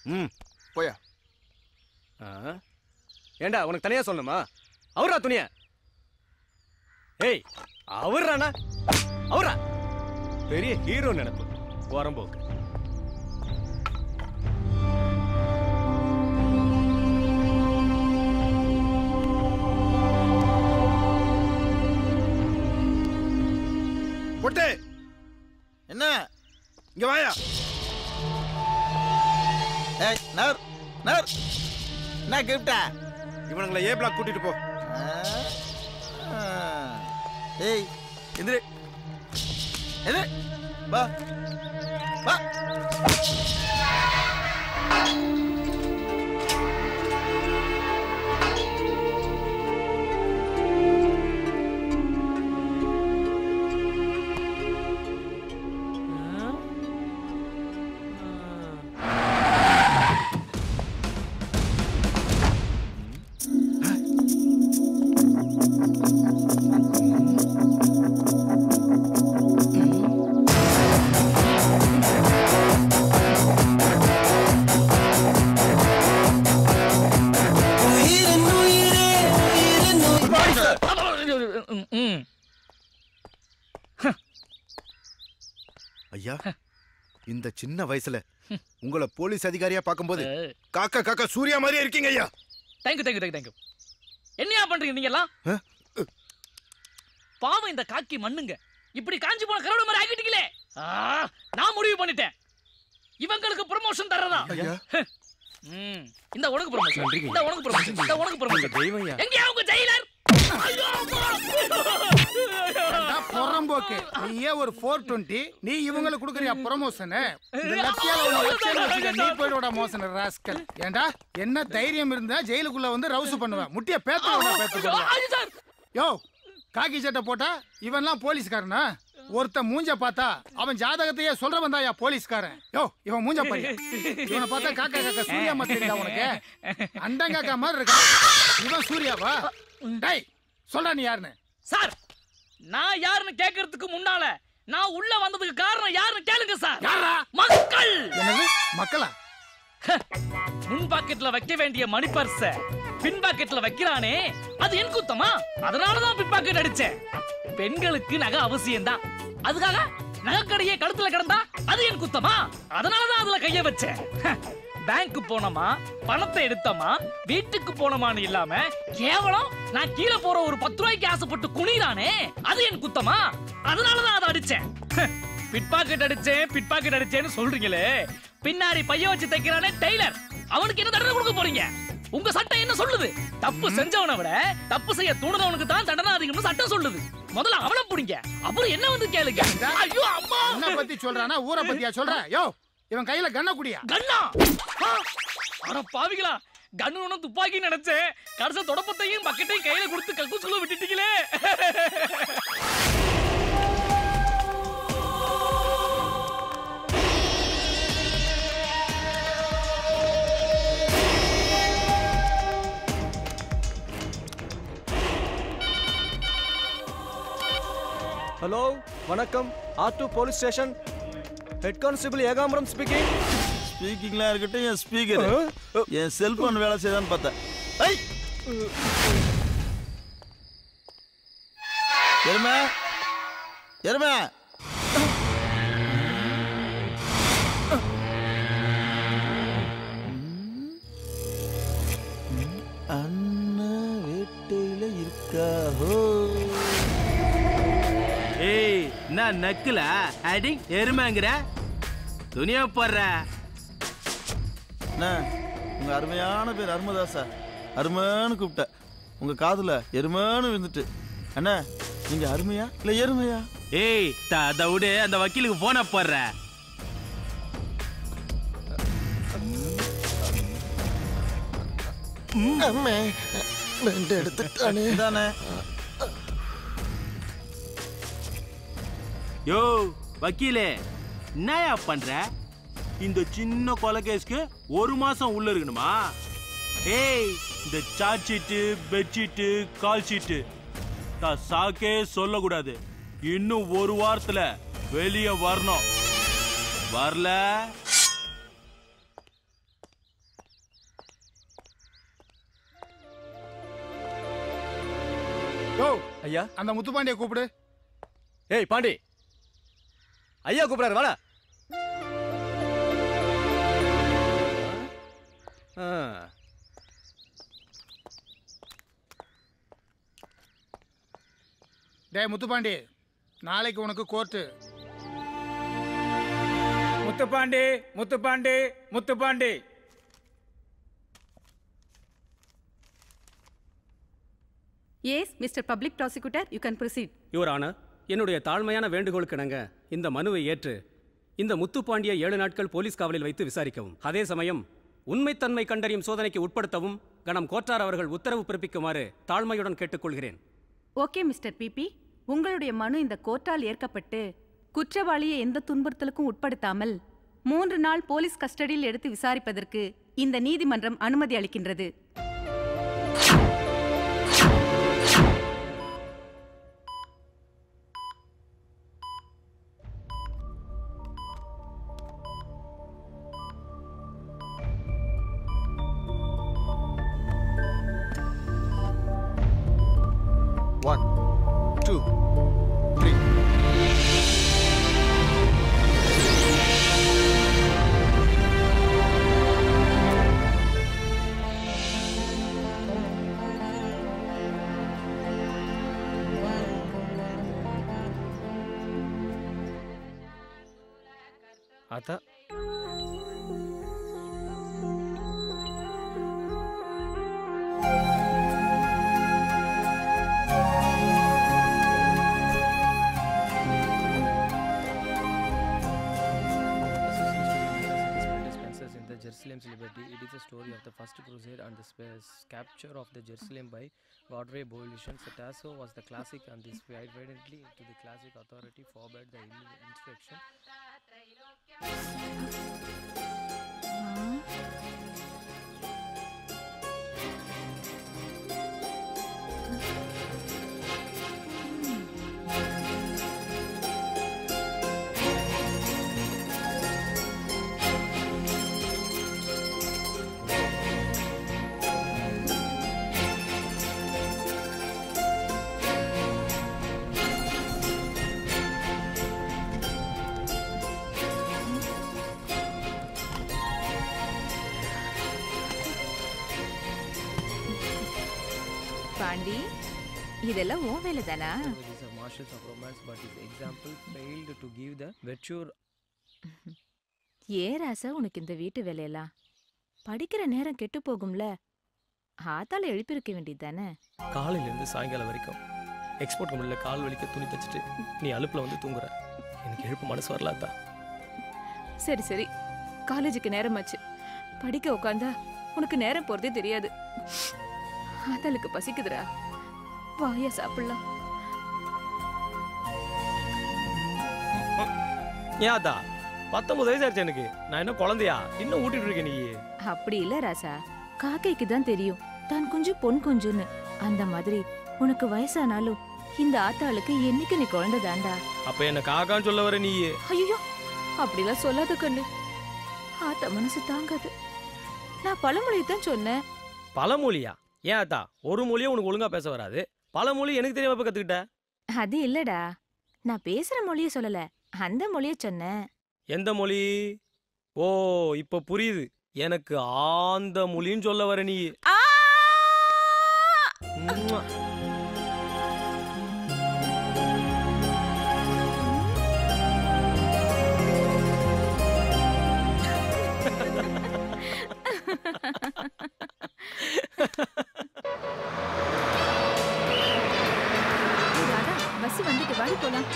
ம் போயா ஆ? ஏண்டா உனக்கு தனியா சொல்லணுமா அவரா துணிய ஏய் அவர்றானா அவரா பெரிய ஹீரோ நினைப்பு வரம்போக்கு பொட்டு என்ன இங்க வாயா ஏய் நர் நர் என்ன கிஃப்டா இவனுங்களை ஏ பிளாக் கூட்டிட்டு போ ஏய் எந்திரு எந்திரு வா வா ம். ஐயா இந்த சின்ன வயசுல உங்களை போலீஸ் அதிகாரியா பார்க்கும்போது காக்கா காக்கா சூர்யா மாதிரியே இருக்கீங்க ஐயா தேங்க்யூ தேங்க்யூ தேங்க்யூ தேங்க்யூ என்னையா பண்றீங்க நீங்க எல்லாம் ஆ? பாவம் இந்த காக்கி மண்ணுங்க இப்படி காஞ்சி போன கரவட மாதிரி ஆக்கிட்டீங்களே ஆ, நான் முடிவு பண்ணிட்டேன் இவங்களுக்கு ப்ரமோஷன் தரதா ஐயா ம், இந்த உனக்கு ப்ரமோஷன் நன்றிங்க. இந்த உனக்கு ப்ரமோஷன் இந்த உனக்கு ப்ரமோஷன் தெய்வம் ஐயா எங்கயா உங்க ஜெயிலர் ஐயோ, அம்மா. புறம்போக்கு நீயே ஒரு ஃபோர் டுவெண்ட்டி நீ இவங்களுக்கு கொடுக்குறியா ப்ரொமோஷனு இந்த லட்சியால உன்னை லட்சியம் வச்சுக்க நீ போயிடுவா மோசன் ராஸ்கல் ஏண்டா என்ன தைரியம் இருந்தா ஜெயிலுக்குள்ள வந்து ரவுசு பண்ணுவேன் முட்டிய பேத்த பேத்து ஐயோ, சார் யோ காக்கி சட்டை போட்டா இவன்லாம் போலீஸ்காரனா ஒருத்த மூஞ்ச பார்த்தா அவன் ஜாதகத்தையே சொல்றவன் தான்யா போலீஸ்காரன் யோ இவன் மூஞ்ச பாரு இவனை பார்த்தா காக்கா காக்கா சூர்யா மாதிரி தெரியுதா உனக்கு அண்டங்காக்கா மாதிரி இருக்கா இவன் சூர்யாவா டேய் சொல்றா நீ யாருன்னு சார் நான் யாருன்னு கேட்கறதுக்கு முன்னால நான் உள்ள வந்ததுக்கு காரணம் யாருன்னு கேளுங்க சார் யாரா மக்கள் என்னது மக்களா முன் பாக்கெட்ல வைக்க வேண்டிய மணி பர்ஸ பின் பாக்கெட்ல வைக்கிறானே அது என் குத்தமா அதனாலதான் பின் பாக்கெட் அடிச்சேன் பெண்களுக்கு நகை அவசியம் தான் அதுக்காக நகைக்கடையே கழுத்துல கிடந்தா அது என் குத்தமா அதனாலதான் அதுல கைய வச்சேன் பேங்க் போனோமா பணத்தை எடுத்தோமா வீட்டுக்கு போனோமான்னு இல்லாம கேவலம் நான் கீழே போற ஒரு பத்து ரூபாய்க்கு ஆசைப்பட்டு குனிறானே அது என் குத்தமா அதனாலதான் அதை அடிச்சேன் பிட் பாக்கெட் அடிச்சேன் பிட் பாக்கெட் அடிச்சேன்னு சொல்றீங்களே பின்னாடி பைய வச்சு தைக்கிறானே டெய்லர் அவனுக்கு என்ன தண்டனை கொடுக்க போறீங்க உங்க சட்டம் என்ன சொல்லுது தப்பு செஞ்சவனை விட தப்பு செய்ய தூண்டுறவனுக்கு தான் தண்டனை அதிகம்னு சட்டம் சொல்லுது முதல்ல அவனை பிடிங்க அப்புறம் என்ன வந்து கேளுங்க ஐயோ அம்மா என்ன பத்தி சொல்றானா ஊரை பத்தியா சொல்ற யோ இவன் கையில கண்ண குடியா கண்ணா ஆ! அட பாவிகளா கண்ணு ஒண்ணும் துப்பாக்கி நினைச்சேன் கடைசி தொடப்பத்தையும் பக்கெட்டையும் கையில கொடுத்து கக்கூசுக்குள்ள விட்டுட்டீங்களே ஹலோ வணக்கம் R two police station head constable Ekambaram speaking ஸ்பீக்கிங்லாம் இருக்கட்டும் என் ஸ்பீக்கர் என் செல்போன் வேலை செய்தான்னு பார்த்தேன் ஐ எருமை எருமை அண்ணன் வேட்டையில இருக்காஹோ ஏய் என்ன நக்குல அடி எருமைங்கிற துணியா போடுற அண்ணா உங்க அருமையான பேர் அருமதாசா அருமைன்னு கூப்பிட்ட உங்க காதுல எருமைன்னு விழுந்துட்டு அண்ணா நீங்க அருமையா இல்ல எருமையா ஏய் த- அத விடு அந்த வக்கீலுக்கு போன போடுற இதானே யோ வக்கீலே என்னயா பண்ற இந்த சின்ன கொலை கேஸ்க்கு ஒரு மாசம் உள்ள இருக்கணுமா ஏய் இந்த charge sheet bedsheet call sheet தான் சாக்கே சொல்லக்கூடாது இன்னும் ஒரு வாரத்துல வெளியே வரணும் வரல ஐயா அந்த முத்துப்பாண்டிய கூப்பிடு ஏய் பாண்டி ஐயா கூப்பிடாரு வாடா ஆ. டேய் முத்துப்பாண்டி நாளைக்கு உனக்கு court Muthupandi Muthupandi Muthupandi yes mister public prosecutor you can proceed your honour என்னுடைய தாழ்மையான வேண்டுகோளுக்கு இணங்க இந்த மனுவை ஏற்று இந்த முத்துப்பாண்டிய ஏழு நாட்கள் போலீஸ் காவலில் வைத்து விசாரிக்கவும் அதே சமயம் உண்மைத்தன்மை கண்டறியும் சோதனைக்கு உட்படுத்தவும் கணம் கோட்டார் அவர்கள் உத்தரவு பிறப்பிக்குமாறு தாழ்மையுடன் கேட்டுக்கொள்கிறேன் ஓகே மிஸ்டர் பிபி உங்களுடைய மனு இந்த கோர்ட்டால் ஏற்கப்பட்டு குற்றவாளியை எந்த துன்புறுத்தலுக்கும் உட்படுத்தாமல் மூன்று நாள் போலீஸ் கஸ்டடியில் எடுத்து விசாரிப்பதற்கு இந்த நீதிமன்றம் அனுமதி அளிக்கின்றது One, two, three. அதான் dispenses in the Jerusalem's liberty. It is a story of the first crusade and the sp- capture of the Jerusalem by Godfrey Boilition. Tasso was the classic and this evidently to the classic authority forbade the in- instruction. Pandi இதெல்லாம் உன் வேலை தானா It is a marshals of romance, but his example failed to give the virtue ஏன் ராசா உனக்கு இந்த வீட்டு வேலையெல்லாம் படிக்கிற நேரம் கெட்டு போகும்ல ஆத்தால எழுப்பியிருக்க வேண்டியது தானே காலையிலேருந்து சாயங்காலம் வரைக்கும் எக்ஸ்போர்ட் கம்பெனியில் கால் வலிக்க துணி தச்சுட்டு நீ அலுப்பில் வந்து தூங்குற எனக்கு எழுப்பு மனசு வரலாத்தா சரி சரி காலேஜுக்கு நேரமாச்சு படிக்க உட்காந்தா உனக்கு நேரம் போறதே தெரியாது ஆத்தாளுக்கு பசிக்குதுடா வாயா சாப்பிடலாம் ஏன் அத்தா பத்தொன்பது வயசு ஆச்சு எனக்கு நான் என்ன குழந்தையா இன்னும் ஊட்டிட்டு இருக்கேன் நீ அப்படி இல்ல ராசா காக்கைக்கு தான் தெரியும் தான் கொஞ்சம் பொன் கொஞ்சம்னு அந்த மாதிரி உனக்கு வயசானாலும் இந்த ஆத்தாளுக்கு என்னைக்கு நீ குழந்தை தாண்டா அப்ப என்ன காக்கான்னு சொல்ல வர நீ ஐயோ அப்படிலாம் சொல்லாத கண்ணு ஆத்தா மனசு தாங்காது நான் பழமொழியை தான் சொன்னேன் பழமொழியா ஏன் அத்தா ஒரு மொழியும் உனக்கு ஒழுங்கா பேச வராது பழமொழி எனக்கு தெரியாம இப்ப கத்துக்கிட்ட அது இல்லடா நான் பேசுற மொழியை சொல்லல அந்த மொழியை சொன்னேன் எந்த மொழி ஓ இப்ப புரியுது எனக்கு ஆந்த மொழின்னு சொல்ல வர நீ உம்மா. ராதா பஸ் வந்துட்டு வாடி போலாம்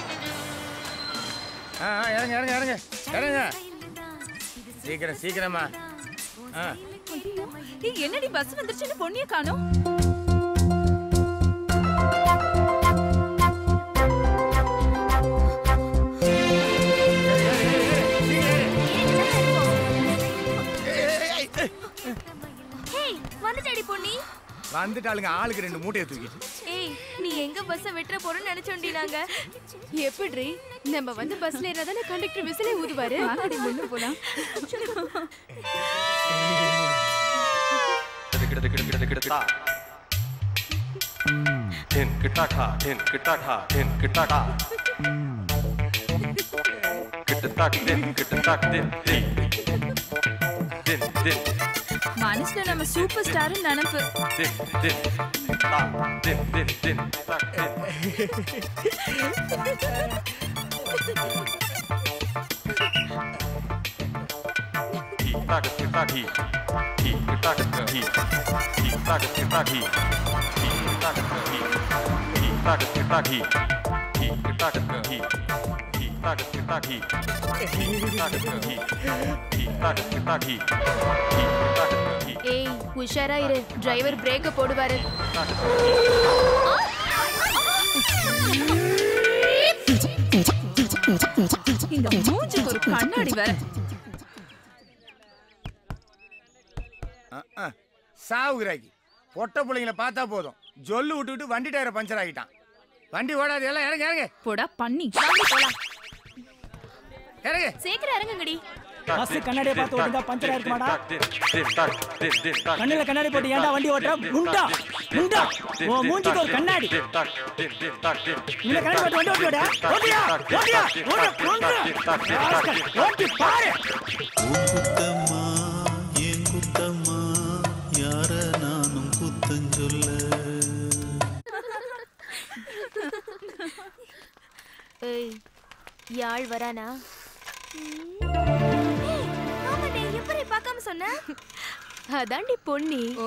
ஆ ஆ, இறங்க இறங்க இறங்க இறங்க சீக்கிரம் சீக்கிரமா ஆ ஏய், என்னடி பஸ் வந்துருச்சுன்னு பொண்ணிய காணோம் வந்துட்டடி பொன்னி வந்துட்டாளுங்க ஆளுக்கு ரெண்டு மூட்டையை தூக்கிட்டு ஏய் நீ எங்க பஸ்ஸ வெட்டுற போறோம்னு நினைச்சோண்டி நாங்க எப்படி நம்ம வந்து பஸ்ல ஏறா தானே கண்டக்டர் விசிலே ஊதுவாரு வாங்கடி முன்ன போலாம் din kitaka din kitaka din kitaka kitatak din kitatak din din din din மனசுல நம்ம சூப்பர் ஸ்டார் நினைப்பு din din ta din din din tak din hi tak kitak hi hi kitak hi hi tak kitak hi hi kitak hi hi tak kitak hi hi kitak hi hi tak kitak hi hi kitak hi hi tak kitak hi hi kitak hi ஏய் உஷாரா இரு driver பிரேக்க போடுவாரு இந்த மூஞ்சுக்கு ஒரு கண்ணாடி வேற சாவுகிறாக்கி பொட்ட பிள்ளைங்கள பார்த்தா போதும் ஜொல்லு விட்டுவிட்டு வண்டி டயரை பஞ்சர் ஆகிட்டான் வண்டி ஓடாது எல்லாம் இறங்க இறங்க போடா பண்ணி வாங்க போலாம் இறங்க சீக்கிரம் இறங்குங்கடி பஸ் கண்ணாடியை பார்த்து ஓட்டிருந்தா பஞ்சர் ஆயிருக்குமாடா din tak din din tak கண்ணுல கண்ணாடி போட்டு ஏன்டா வண்டி ஓட்டுற முண்டா முண்டா உன் மூஞ்சிக்கு ஒரு கண்ணாடி din tak din din tak din இவனை கண்ணாடி போட்டு வண்டி ஓட்டியோடா ஓட்டியா ஓட்டியா ஓட கொன்று ஓட்டி பாரு குத்தம்மா ஏன் குத்தம்மா யார நானும் குத்தஞ்சொல்ல ஏய் யாழ் வரானா ஆமாடே எப்படி பார்க்காம சொன்ன அதாண்டி பொன்னி ஓ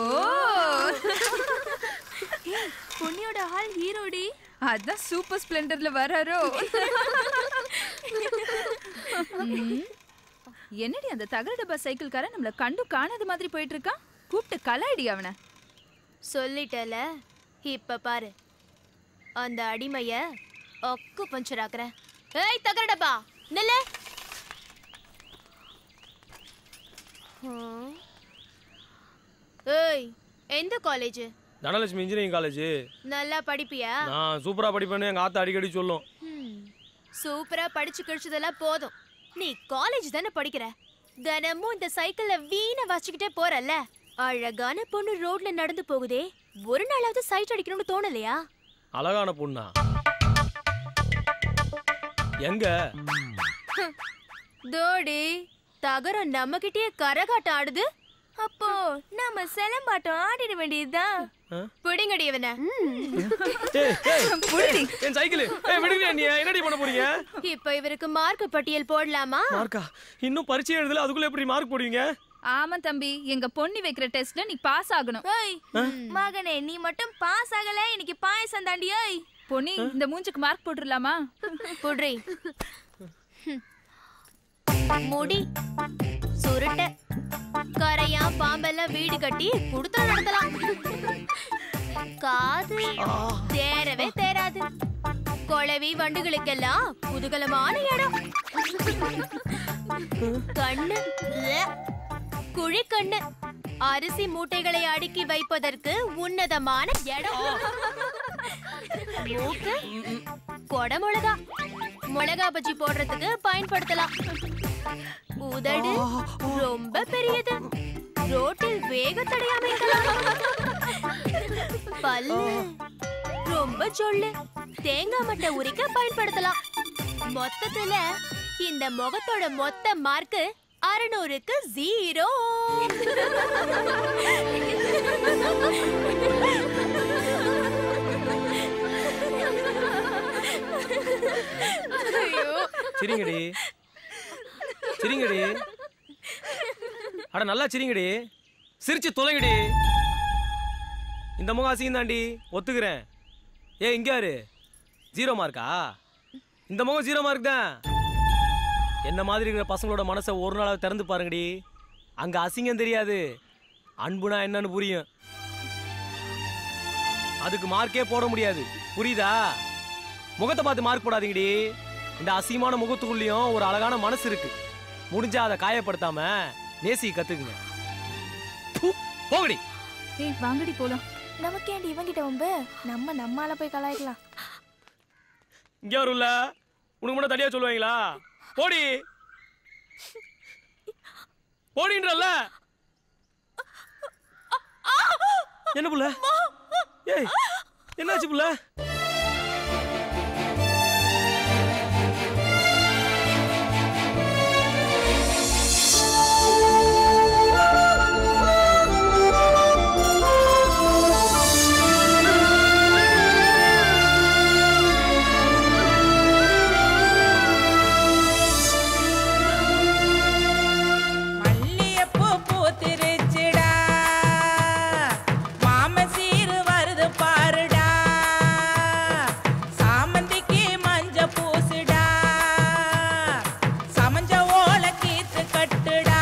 பொன்னியோட ஆள் ஹீரோடி அதான் சூப்பர் ஸ்ப்ளெண்டர்ல வராரோ ம். என்னடி அந்த தகர டப்பா சைக்கிள்காரன் நம்மள கண்டு காணாத மாதிரி போயிட்டு இருக்கான் கூப்பிட்டு கலாய்டி அவனை சொல்லிட்டல இப்ப பாரு அந்த அடிமைய ஒக்கு பஞ்சர் ஆக்குறேன் ஏய் தகரடப்பா நில்லு ஹம். ஏய் எந்த காலேஜ் தனலட்சுமி இன்ஜினியரிங் காலேஜ் நல்லா படிப்பியா நான் சூப்பரா படிப்பேன்னு எங்க ஆத்தா அடிக்கடி சொல்லும் ஹம். சூப்பரா படிச்சு கழிச்சதெல்லாம் போதும் நீ காலேஜ் தானே படிக்கிற தினமும் இந்த சைக்கிள்ல வீண வச்சுக்கிட்டே போறல்ல அழகான பொண்ணு ரோட்ல நடந்து போகுதே ஒரு நாளாவது சைட் அடிக்கணும்னு தோணலையா அழகான பொண்ணா எங்க தோடி தகரம் நம்ம கிட்டயே கரகாட்டம் ஆடுது அப்போ நாம சிலம்பாட்டம் ஆடிட வேண்டியதுதான் ஆ? புடிங்கடி இவனை ஏய், ஏய், என் சைக்கிள் ஏய் விடுங்க நீ என்னடி பண்ண போறீங்க இப்ப இவருக்கு மார்க் பட்டியல் போடலாமா மார்க்கா இன்னும் பரீட்சை எழுதல அதுக்குள்ள எப்படி மார்க் போடுவீங்க ஆமா தம்பி எங்க பொண்ணி வைக்கிற டெஸ்ட்ல நீ பாஸ் ஆகணும் ஏய் மகனே நீ மட்டும் பாஸ் ஆகல இன்னைக்கு பாயசம் தாண்டி ஏய் பொன்னி இந்த மூஞ்சுக்கு மார்க் போட்டுடலாமா புடுறி முடி சுருட்ட கரையா பாம்பெல்லாம் வீடு கட்டி குடுத்தா நடத்தலாம் காது தேரவே தேராது கொளவி வண்டுகளுக்கெல்லாம் குதூகலமான இடம் கண்ணு உவ்வே. குழிக்கண்ணு அரிசி மூட்டைகளை அடுக்கி வைப்பதற்கு உன்னதமான இடம் மூக்கு கொடமிளகா மிளகா பஜ்ஜி போடுறதுக்கு பயன்படுத்தலாம் உதடு ரொம்ப பெரியது ரோட்டில் வேக தடையாம இருக்கலாம் பல்லு ரொம்ப சொல்லு தேங்காய் மட்டை உரிக்க பயன்படுத்தலாம் மொத்தத்துல இந்த முகத்தோட மொத்த மார்க் அறுநூறுக்கு ஜீரோ சிரிங்கடி சிரிங்கடி அட நல்லா சிரிங்கடி சிரிச்சு தொலைங்கடி இந்த முகம் அசிங்கம் தாண்டி ஒத்துக்கிறேன் ஏ இங்க யாரு ஜீரோ மார்க்கா இந்த முகம் ஜீரோ மார்க் தான் என்ன மாதிரி இருக்கிற பசங்களோட மனசை ஒரு நாளாவது திறந்து பாருங்கடி அங்க அசிங்கம் தெரியாது அன்புனா என்னன்னு புரியும் அதுக்கு மார்க்கே போட முடியாது புரியுதா முகத்தை பார்த்து மார்க் போடாதீங்கடி இந்த அசிங்கமான முகத்துக்குள்ளேயும் ஒரு அழகான மனசு இருக்கு முடிஞ்சா அதை காயப்படுத்தாம நேசி கத்துக்குங்க ப்பு, போங்கடி ஏய் வாங்கடி போலாம் நமக்கு ஏண்டி இவங்கிட்ட வம்பு நம்ம நம்மால போய் கலாய்க்கலாம் இங்க வரும்ல உனக்கு மட்டும் தனியா சொல்லுவாங்களா போடி போடின்றல்ல என்ன புள்ள ஏய் என்னாச்சு புள்ள மல்லியப்பூ பூத்திருச்சுடா மாம சீரு வருது பாருடா சாமந்திக்கு மஞ்ச பூசுடா சமஞ்ச ஓல கீத்து கட்டுடா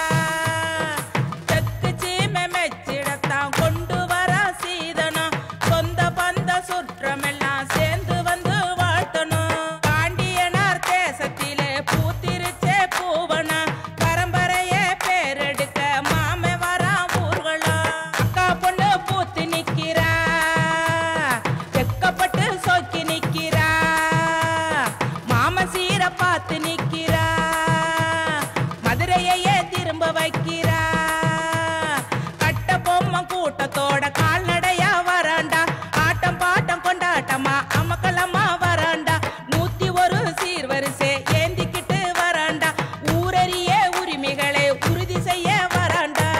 தெக்கு சீமை மெச்சிடத்தான் கொண்டு வர சீதனம் சொந்த பந்த சுற்றமெல்லாம் சேர்ந்து வந்து வாழ்த்தணும் பாண்டியனார் தேசத்திலே பூத்திருச்சே பூவனா பரம்பரையே பேரெடுக்க மாமே வரா ஊர்களும் அக்கா பொண்ணு பூத்து நிக்கிறா வெக்கப்பட்டு சொக்கி நிக்கிறா மாம சீர பார்த்து நிக்கிறா மதுரையையே திரும்ப வைக்கிறா கட்ட பொம்மை கூட்டத்தோட கால்நடையா வராண்டா ஆட்டம் பாட்டம் கொண்டாட்டமா அமக்கலமா வராண்டா நூத்தி ஒரு சீர்வரிசை ஏந்திக்கிட்டு வராண்டா ஊரறிய உரிமைகளை உறுதி செய்ய வராண்டா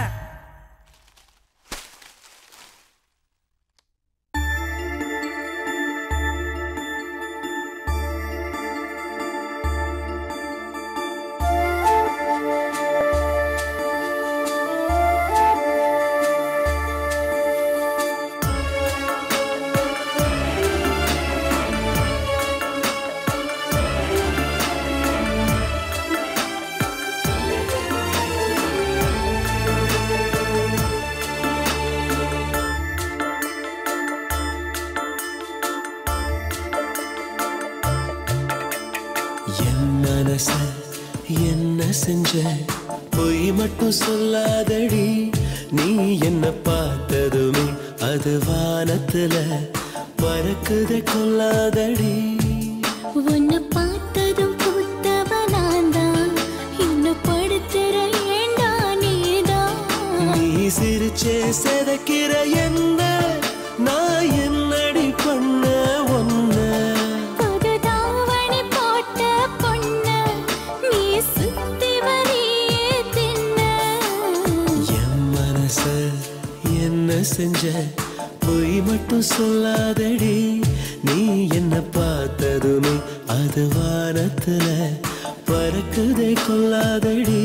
என் மனச என்ன செஞ்ச பொய் மட்டும் சொல்லாதடி நீ என்ன பார்த்ததுமே அது வானத்துல பறக்குதை கொல்லாதடி உன்னை பார்த்ததும் பூத்தவனாந்தான் இன்னும் படுத்துற ஏண்டா நீதான் நீ சிரிச்சே செதைக்கிற என்ன நான் என்னடி பண்ண ஒன்ன புது தாவணி போட்ட பொண்ணு நீ சுத்தி வரியே தின்ன என் மனச என்ன செஞ்ச பொய் மட்டும் சொல்லாதடி நீ என்ன பார்த்ததுமே அது வானத்துல பறக்குதை கொல்லாதடி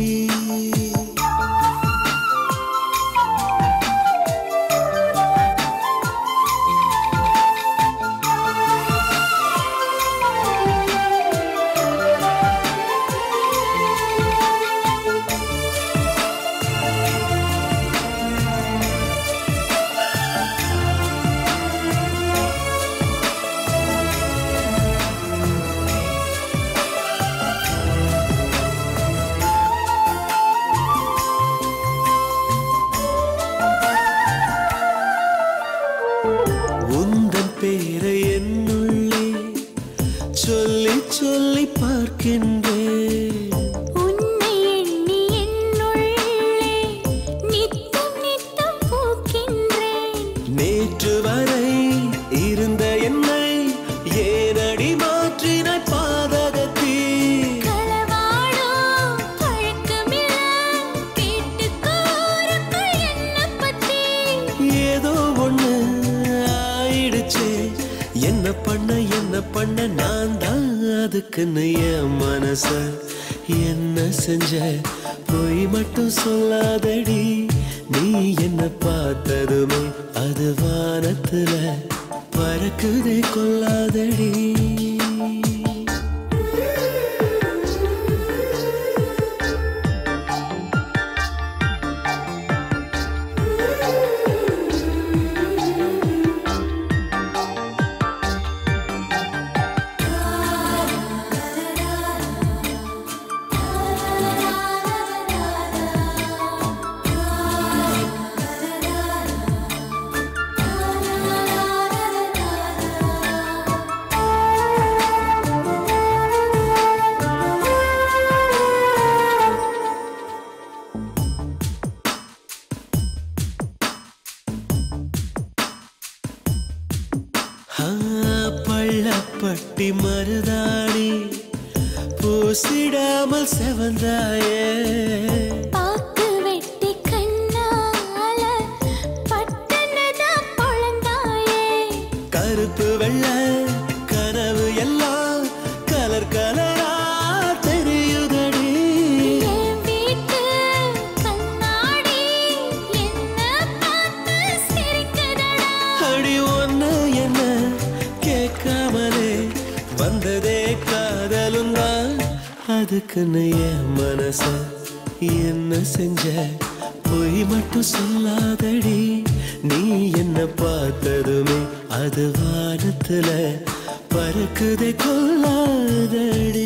உந்தன் பேரை என்னுள்ளே சொல்லி சொல்லி பார்க்கின்றேன் உன்னை எண்ணி என்னுள்ளே நித்தம் நித்தம் பூக்கின்றேன் நேற்று வரை இருந்த என்னை ஏனடி மாற்றினாய் பாதகத்தீ களவாடும் பழக்கமில்ல கேட்டுக்கோருக்கள் என்ன பத்தி ஏதோ ஒண்ணு ஆயிடுச்சே என்ன பண்ண என்ன பண்ண நான் தான் அதுக்குன்னு என் மனச என்ன செஞ்ச பொய் மட்டும் சொல்லாதடி நீ என்ன பார்த்ததுமே அது வானத்துல பறக்குதே கொல்லாதடி ஆ ஊட்டி மருதாணி பூசிடாமல் செவந்தாயே பாக்கு வெட்டி கண்ணால பட்டனதான் பொழந்தாயே கருப்பு வெள்ள கனவு எல்லாம் கலர் கலரா தெரியுதடி என் வீட்டு கண்ணாடி என்ன பார்த்து சிரிக்குதடா அடி ஒண்ணு என்ன கேட்காமலே வந்ததே காதலும் தான் அதுக்குன்னு என் மனச என்ன செஞ்ச பொய் மட்டும் சொல்லாதடி நீ என்ன பார்த்ததுமே அது வானத்துல பறக்குதே கொல்லாதடி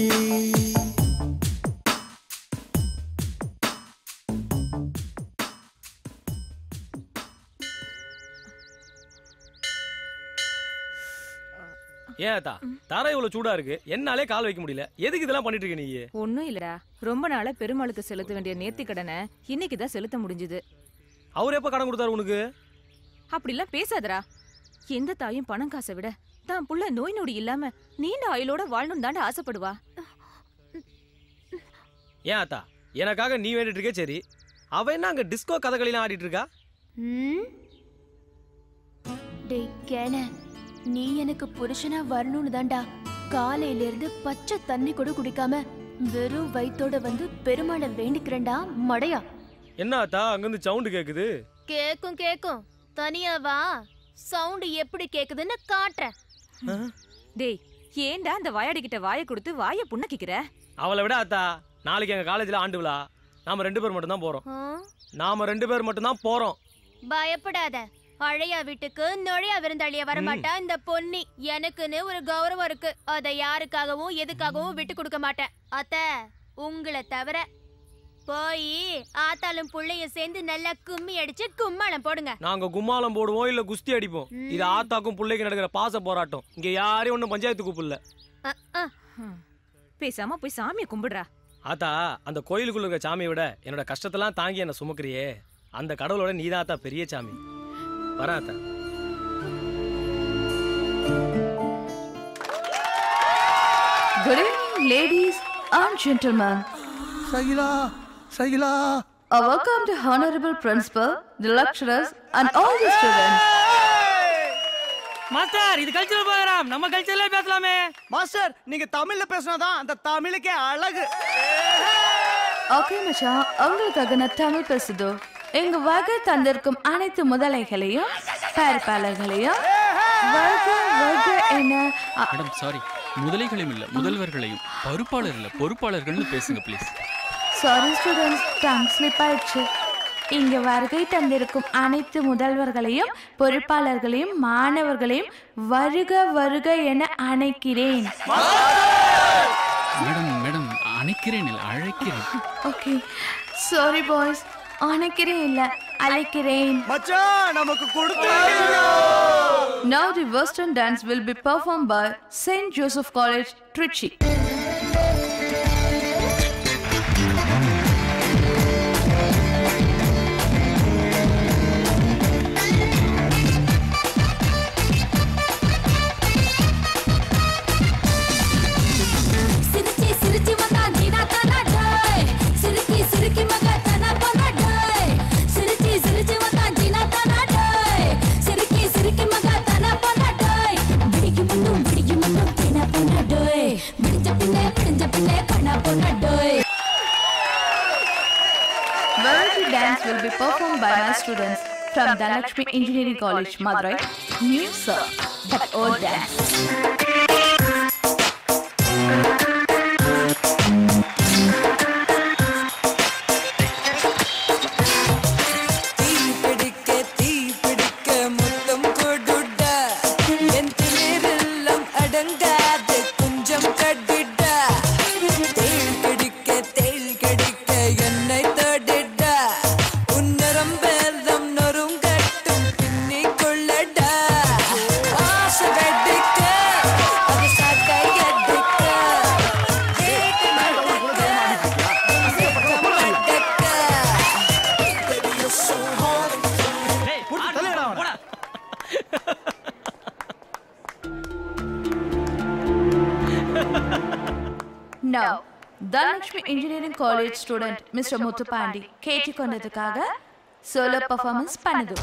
ஏன் அத்தா தரை இவ்வளவு சூடா இருக்கு என்னாலே கால் வைக்க முடியல எதுக்கு இதெல்லாம் பண்ணிட்டு இருக்க நீ ஒன்றும் இல்லடா ரொம்ப நாளா பெருமாளுக்கு செலுத்த வேண்டிய நேர்த்தி கடனை இன்னைக்கு தான் செலுத்த முடிஞ்சுது அவர் எப்ப கடன் கொடுத்தாரு உனக்கு அப்படிலாம் பேசாதடா எந்த தாயும் பணம் காசை விட தான் புள்ள நோய் நொடி இல்லாம நீண்ட ஆயுளோட வாழணும் தாண்டா ஆசைப்படுவா ஏன் அத்தா எனக்காக நீ வேண்டிட்டு இருக்கே சரி அவ என்ன அங்க டிஸ்கோ கதகளிலாம் ஆடிட்டு இருக்கா ம்? டேய் கேன நீ எனக்கு புருஷனா வரணும்னு தான்டா காலையில இருந்து பச்சை தண்ணி கூட குடிக்காம வெறும் வயித்தோட வந்து பெருமாளை வேண்டிக்கிறேன்டா மடையா என்ன அத்தா அங்கிருந்து சவுண்டு கேக்குது கேக்கும் கேக்கும் தனியா வா சவுண்ட் எப்படி கேக்குதுன்னு காட்டுறேன் டேய் ஏன்டா அந்த வாயாடி கிட்ட வாயை கொடுத்து வாயை புண்ணக்கிக்கிற அவளை விட அத்தா நாளைக்கு எங்க காலேஜ்ல ஆண்டு விழா நாம ரெண்டு பேர் மட்டும் தான் போறோம் ஆ? நாம ரெண்டு பேர் மட்டும் தான் போறோம் பயப்படாத அழையா வீட்டுக்கு நுழையா விருந்தாளிய வரமாட்டா இந்த பொன்னி எனக்குன்னு ஒரு கௌரவம் இருக்கு அத யாருக்காகவும் எதுக்காகவும் விட்டு கொடுக்க மாட்டேன் அத்த உங்களை தவிர போய் ஆத்தாலும் புள்ளையும் சேர்ந்து நல்லா கும்மி அடிச்சு கும்மாளம் போடுங்க நாங்க கும்மாளம் போடுவோம் இல்ல குஸ்தி அடிப்போம் இது ஆத்தாக்கும் பிள்ளைக்கு நடக்கிற பாச போராட்டம் இங்க யாரையும் ஒண்ணும் பஞ்சாயத்து கூப்பிடல பேசாம போய் சாமியை கும்பிடுறா ஆத்தா அந்த கோயிலுக்குள்ள இருக்க சாமியை விட என்னோட கஷ்டத்தெல்லாம் தாங்கி என்ன சுமக்கிறியே அந்த கடவுளோட நீதான் ஆத்தா பெரிய சாமி வரேன் ஆத்தா Good evening, ladies and gentlemen. Sagila, Sagila. A welcome to Honorable Principal, the lecturers, and all the students. Master இது கல்ச்சரல் ப்ரோகிராம் நம்ம கல்ச்சர்ல பேசலாமே மாஸ்டர் நீங்க தமிழ்ல பேசினாதான் அந்த தமிழுக்கே அழகு ஓகே மச்சான் உங்களுக்காக நான் தமிழ் பேசுதோ எங்க வகை தந்திருக்கும் அனைத்து முதலைகளையும் பயிர்ப்பாளர்களையும் வர்க்க வர்க்க என அ- மேடம் சாரி முதலைகளையும் இல்ல முதல்வர்களையும் பருப்பாளர் இல்ல பொறுப்பாளர்கள்னு பேசுங்க please sorry students tongue slip ஆயிடுச்சு இங்க வருகை தந்திருக்கும் அனைத்து முதல்வர்களையும் பொறுப்பாளர்களையும் மாணவர்களையும் வருக வருக என அணைக்கிறேன் மேடம் மேடம் அணைக்கிறேன் இல்ல அழைக்கிறேன் ஓகே சாரி பாய்ஸ் அணைக்கிறேன் இல்ல அழைக்கிறேன் மச்சான் நமக்கு கொடுத்து Now the western dance will be performed by St. Joseph College, Trichy. சிரிச்சி சிரிச்சி வந்தா நீனா தானா டேய் சிரிச்சி சிரிக்கி மக தானா போனா டேய் சிரிச்சி சிரிச்சி வந்தா நீனா தானா டேய் சிரிக்கி சிரிக்கி மக தானா போனா டேய் பிடிக்கு முன்னும் பிடிக்கு முன்னும் தேனா போனா டேய் பிடிச்ச பின்னே பிடிச்ச பின்னே கண்ணா போனா டேய் Variety dance will be performed by my students from Dhanalakshmi Engineering College, Madurai. New sir, that old dance. பிடிக்க தீ பிடிக்க முத்தம் கொடுடா என் திமிரெல்லாம் அடங்காது கொஞ்சம் கடிடா தேள் கடிக்க தேள் கடிக்க என்னை தொடிடா உன்னரம்பெல்லாம் நொறுங்கட்டும் பின்னி கொள்ளடா ஆசை வெடிக்க அது சாட்டை அடிக்க Now, Dhanlakshmi Engineering College student Mr. Muthupandi கேட்டுக்கொண்டதுக்காக solo performance பண்ணுது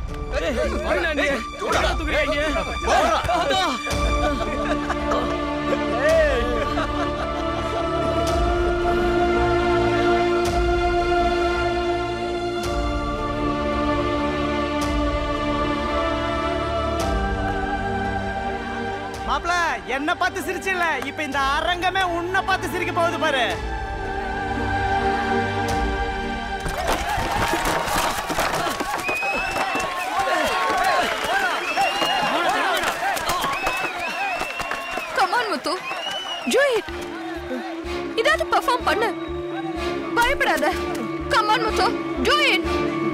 மாப்ள என்ன பார்த்து சிரிச்சில்ல இப்ப இந்த அரங்கமே உன்னை பார்த்து சிரிக்க போகுது பாரு Come on, Muthu. Do it. இதாவது பெர்ஃபார்ம் பண்ணு பயப்படாத come on Muthu do it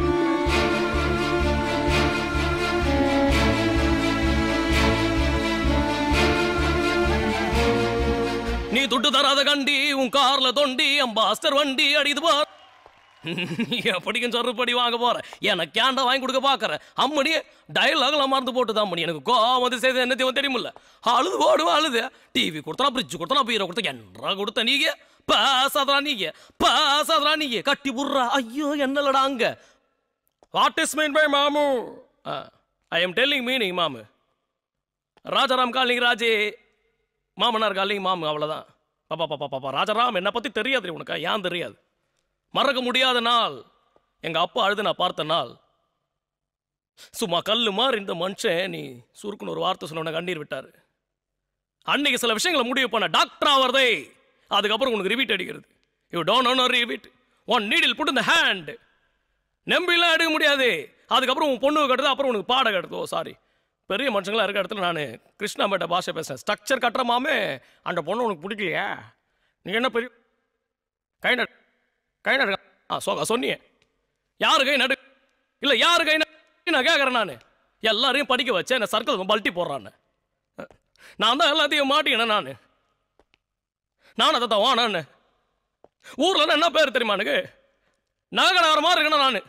நீ துட்டு தராத கண்டி உன் கார்ல தொண்டி அம்பாஸ்டர் வண்டி அடிது பார் எப்படிக்கும் சொருப்படி வாங்க போற எனக்கு கேண்டா வாங்கி கொடுக்க பாக்குற அம்மணி டயலாக்ல மறந்து போட்டு அம்மணி எனக்கு கோமது செய்த என்னத்தையும் தெரியுமில்ல அழுது ஓடுவா அழுது டிவி கொடுத்தா ஃப்ரிட்ஜ் கொடுத்தா பீரை கொடுத்தா என்னடா கொடுத்த நீங்க பேசாதரா நீங்க பேசாதரா நீங்க கட்டி புடுறா ஐயோ என்னலடா அங்க வாட் இஸ் மீன் பை மாமு ஐ எம் டெல்லிங் மீனிங் மாமு ராஜாராம் காலிங் ராஜே மாமனார் காலிங் மாமு அவ்வளோதான் பாப்பா பாப்பா பாப்பா ராஜாராம் என்னை பற்றி தெரியாது உனக்கு ஏன் தெரியாது மறக்க முடியாத நாள் எங்கள் அப்பா அழுது நான் பார்த்த நாள் சும்மா கல்லு மாதிரி இந்த மனுஷன் நீ சுருக்குன்னு ஒரு வார்த்தை சொன்ன கண்ணீர் விட்டார் அன்னைக்கு சில விஷயங்களை முடிவு பண்ண டாக்டர் ஆவறதே அதுக்கப்புறம் உனக்கு ரிவீட் அடிக்கிறது you don't know rivet one needle put இந்த ஹேண்ட் நம்பிலாம் எடுக்க முடியாது அதுக்கப்புறம் உன் பொண்ணு கட்டுறது அப்புறம் உனக்கு பாட கட்டுறது ஓ சாரி பெரிய மனுஷங்களா இருக்க இடத்துல நான் கிருஷ்ணாம்பேட்டை பாஷை பேசுறேன் ஸ்ட்ரக்சர் கட்டுற மாமே அந்த பொண்ணு உனக்கு பிடிக்கலையா நீ என்ன பெரிய கை நடு கை நடு ஆ சோகா சொன்னியே யாரு கை நடு இல்லை யாரு கை நடு நான் கேட்குறேன் நான் எல்லாரையும் படிக்க வச்சேன் என்ன சர்க்கிள் பல்ட்டி போடுறான்னு நான் தான் எல்லாத்தையும் மாட்டிக்கினேன் நான் நான் அதை தான் வானான்னு ஊரில் என்ன பேர் தெரியுமா எனக்கு நகநகர மாதிரி இருக்கணும் நான்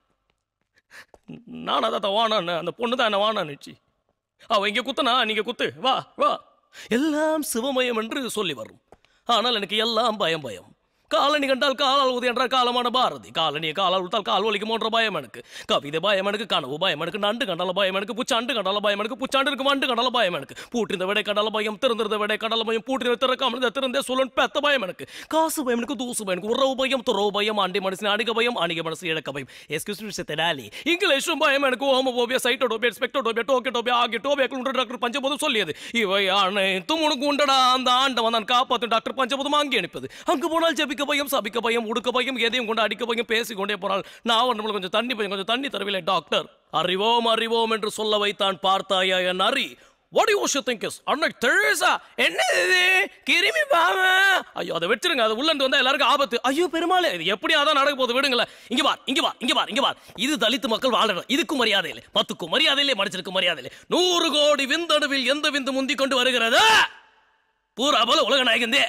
நான் அதை தான் வானான்னு அந்த பொண்ணு தான் என்ன வானான்னுச்சு அவ இங்க குத்துனா நீங்க குத்து வா வா எல்லாம் சிவமயம் என்று சொல்லி வரும் ஆனால் எனக்கு எல்லாம் பயம் பயம் காலனி கண்டால் காலால் ஊதி என்றால் காலமான பாரதி காலனியை காலால் உடுத்தால் கால் வலிக்குமோன்ற பயம் எனக்கு கவிதை பயம் எனக்கு கனவு பயம் எனக்கு நண்டு கண்டால பயம் எனக்கு புச்சாண்டு கண்டால பயம் எனக்கு புச்சாண்டு இருக்கு வண்டு கண்டால பயம் எனக்கு பூட்டிருந்த விடை கண்டால பயம் திறந்திருந்த விடை கண்டால பயம் பூட்டின திறக்காமல் இருந்த திறந்தே சுழன் பெத்த பயம் எனக்கு காசு பயம் எனக்கு தூசு பயம் எனக்கு உறவு பயம் துறவு பயம் ஆண்டி மனசின் அணிக பயம் அணிக மனசு இழக்க பயம் எஸ்கியூஸ் மீ தெடாலி இங்கிலீஷும் பயம் எனக்கு ஹோமோபோபியா சைட்டோடோபியா ஸ்பெக்டோடோபியா டோக்கெட்டோபியா ஆகிய டோபியா டாக்டர் பஞ்சபோதும் சொல்லியது இவை அனைத்தும் உனக்கு உண்டடா அந்த ஆண்டவன் நான் காப்பாற்றும் டாக்டர் பஞ்சபோதும் அங்கே அனுப்பது அங்கு போனால் ஜெபிக்க பயம் சபிக்க பயம் உடுக்க பயம் எதையும் கொண்டு அடிக்க பயம் பேசிக்கொண்டே போனால் நான் நம்மளுக்கு கொஞ்சம் தண்ணி பயம் கொஞ்சம் தண்ணி தரவில்லை டாக்டர் அறிவோம் அறிவோம் என்று சொல்ல வைத்தான் பார்த்தாயா என் அறி வாட் யூ ஷு திங்க் இஸ் அன்னைக்கு தெரேசா என்ன இது கிருமி பாவ ஐயோ அதை வச்சிருங்க அது உள்ளந்து வந்தா எல்லாருக்கும் ஆபத்து ஐயோ பெருமாளே இது எப்படி அதான் நடக்க போகுது விடுங்களேன் இங்க பார் இங்க பார் இங்க பார் இங்க பார் இது தலித்து மக்கள் வாழணும் இதுக்கும் மரியாதை இல்லை பத்துக்கும் மரியாதை இல்லை மனுஷனுக்கு மரியாதை இல்லை நூறு கோடி விந்தணுவில் எந்த விந்து முந்தி கொண்டு வருகிறது பூரா போல உலக நாயகந்தே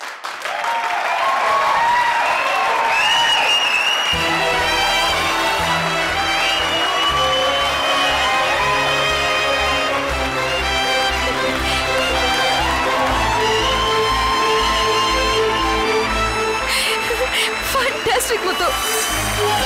Fantastic, Muthu.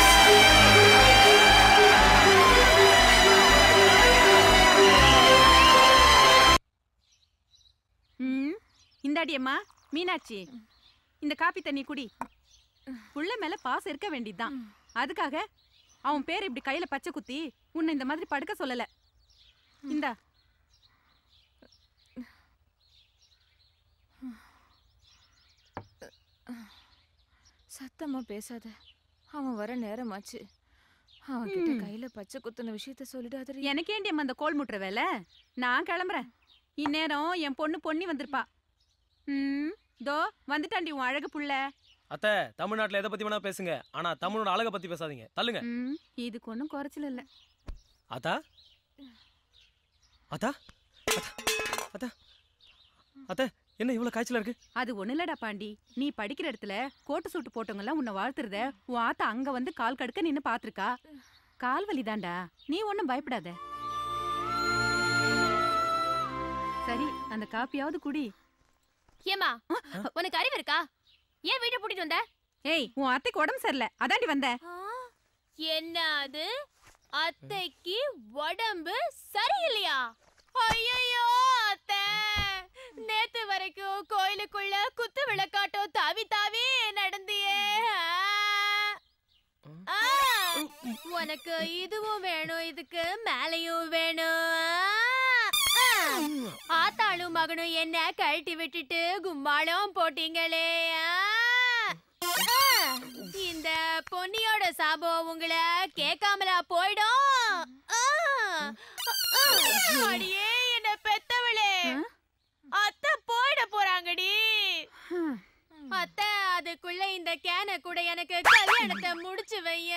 ம் இந்தாடி அம்மா மீனாட்சி இந்த காப்பி தண்ணி குடி புள்ள மேல பாசம் இருக்க வேண்டியதுதான் அதுக்காக அவன் பேர் இப்படி கையில பச்சை குத்தி உன்னை இந்த மாதிரி படுக்க சொல்லல இந்தா சத்தமா பேசாத அவன் வர நேரமாச்சு அவன் கிட்ட ம். கையில பச்சை குத்துன விஷயத்த சொல்லிடாதடி எனக்கு ஏண்டி அம்மா அந்த கோல் முட்டுற வேலை நான் கிளம்புறேன் இந்நேரம் என் பொண்ணு பொன்னி வந்திருப்பா ம் தோ வந்துட்டாண்டி உன் அழகு புள்ள அத்தை தமிழ்நாட்டுல எதை பத்தி வேணா பேசுங்க ஆனா தமிழோட அழகை பத்தி பேசாதீங்க தள்ளுங்க ம் இதுக்கு ஒன்றும் குறைச்சல் இல்லை அத்தா அத்தா அத்தா அத்தா அத்தை என்ன இவ்வளவு காய்ச்சலா இருக்கு அது ஒண்ணு இல்லடா பாண்டி நீ படிக்கிற இடத்துல கோட்டு சூட்டு போட்டவங்க எல்லாம் உன்னை வாழ்த்துறத உன் ஆத்தா அங்க வந்து கால் கடுக்க நின்னு பாத்திருக்கா கால் வலிதான்டா நீ ஒண்ணும் பயப்படாத சரி அந்த காப்பியாவது குடி ஏமா உனக்கு அறிவு இருக்கா ஏன் வீட்டை பூட்டிட்டு வந்த ஏய் உன் அத்தைக்கு உடம்பு சரியில்லை அதாண்டி வந்த என்ன அது அத்தைக்கு உடம்பு சரியில்லையா ஐயோ அத்தை நேத்து வரைக்கும் கோயிலுக்குள்ள குத்து விளக்காட்டம் தாவி தாவி நடந்தியே ஆ. ஆ. உனக்கு இதுவும் வேணும் இதுக்கு மேலையும் வேணும் ஆ. ஆத்தாளும் மகனும் என்ன கழட்டி விட்டுட்டு கும்மாளம் போட்டீங்களே ஆ. ஆ. இந்த பொன்னியோட சாபம் உங்களை கேட்காமலா போயிடும் ஆ. ஆ. அடியே என்ன பெத்தவளே அத்தை போயிட போறாங்கடி அத்தை அதுக்குள்ள இந்த கேன கூட எனக்கு கல்யாணத்தை முடிச்சு வைய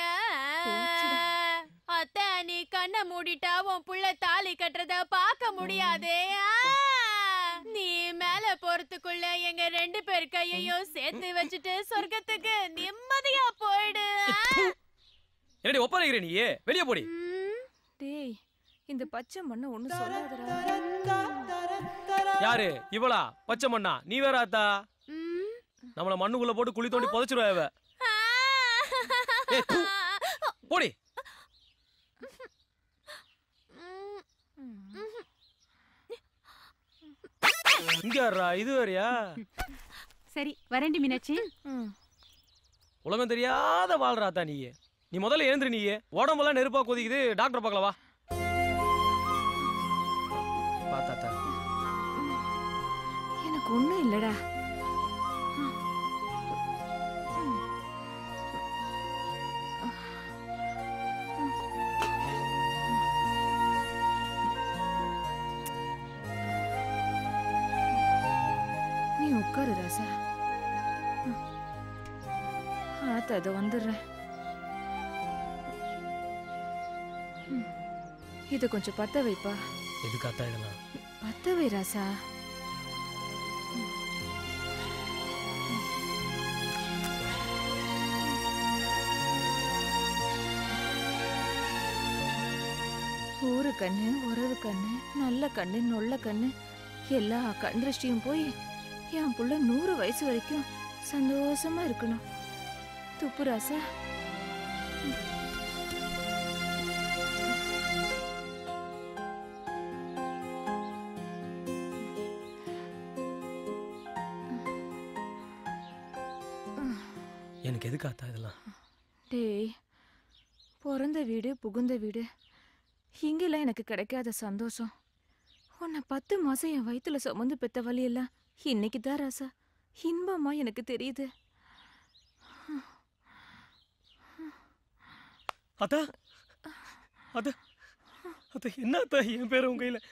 அத்தை நீ கண்ணை மூடிட்டா உன் புள்ள தாலி கட்டுறத பார்க்க முடியாதே ஆ. நீ மேல போறதுக்குள்ள எங்க ரெண்டு பேர் கையையும் சேர்த்து வச்சுட்டு சொர்க்கத்துக்கு நிம்மதியா போயிடு ஆ. என்னடி ஒப்பரைக்கிற நீ வெளியே போடி டேய் இந்த பச்சை மண்ணை ஒன்றும் சொல்லாதடா யாரு இவளா பச்சை மண்ணா நீ வேற ஆத்தா நம்மள மண்ணுக்குள்ள போட்டு குழி தோண்டி புதைச்சிருவா இவ ஏய், தூ. போடி இங்க வர்றா இது வேறயா சரி வரேன்டி மீனாட்சி உலகம் தெரியாத வாழ்றாத்தா நீ நீ முதல்ல எழுந்துரு நீ உடம்பெல்லாம் நெருப்பா கொதிக்குது டாக்டர் பார்க்கல வா பாத்தாத்தா எனக்கு ஒன்றும் இல்லடா நீ உட்காரு ராசா ஆத்தா இதோ வந்துடுறேன் ம். இதை கொஞ்சம் பத்த வைப்பா எதுக்காத்தா இதெல்லாம் பத்த வை ராசா ஊரு கண்ணு உறவு கண்ணு நல்ல கண்ணு நொல்ல கண்ணு எல்லா கண் திருஷ்டியும் போய் என் புள்ள நூறு வயசு வரைக்கும் சந்தோஷமா இருக்கணும் துப்பு ராசா எனக்கு எதுக்காத்தா இதெல்லாம் டேய் பிறந்த வீடு புகுந்த வீடு இங்கெல்லாம் எனக்கு கிடைக்காத சந்தோஷம் உன்னை பத்து மாசம் என் வயித்துல சுமந்து பெத்த வழியெல்லாம் இன்னைக்கு தான் ராசா இன்பமா எனக்கு தெரியுது அத்தா அத்தா அத்தா என்ன அத்தா என் பேர் உங்க கையில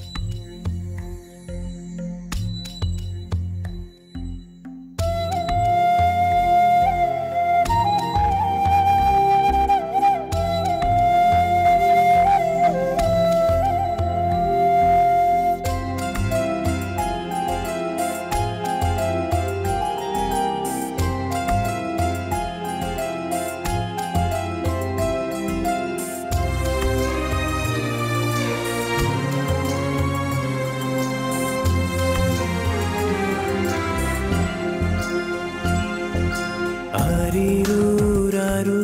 ஆரீரூராரு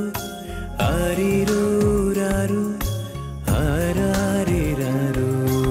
ஆரீரூராரு ஆராரிராரு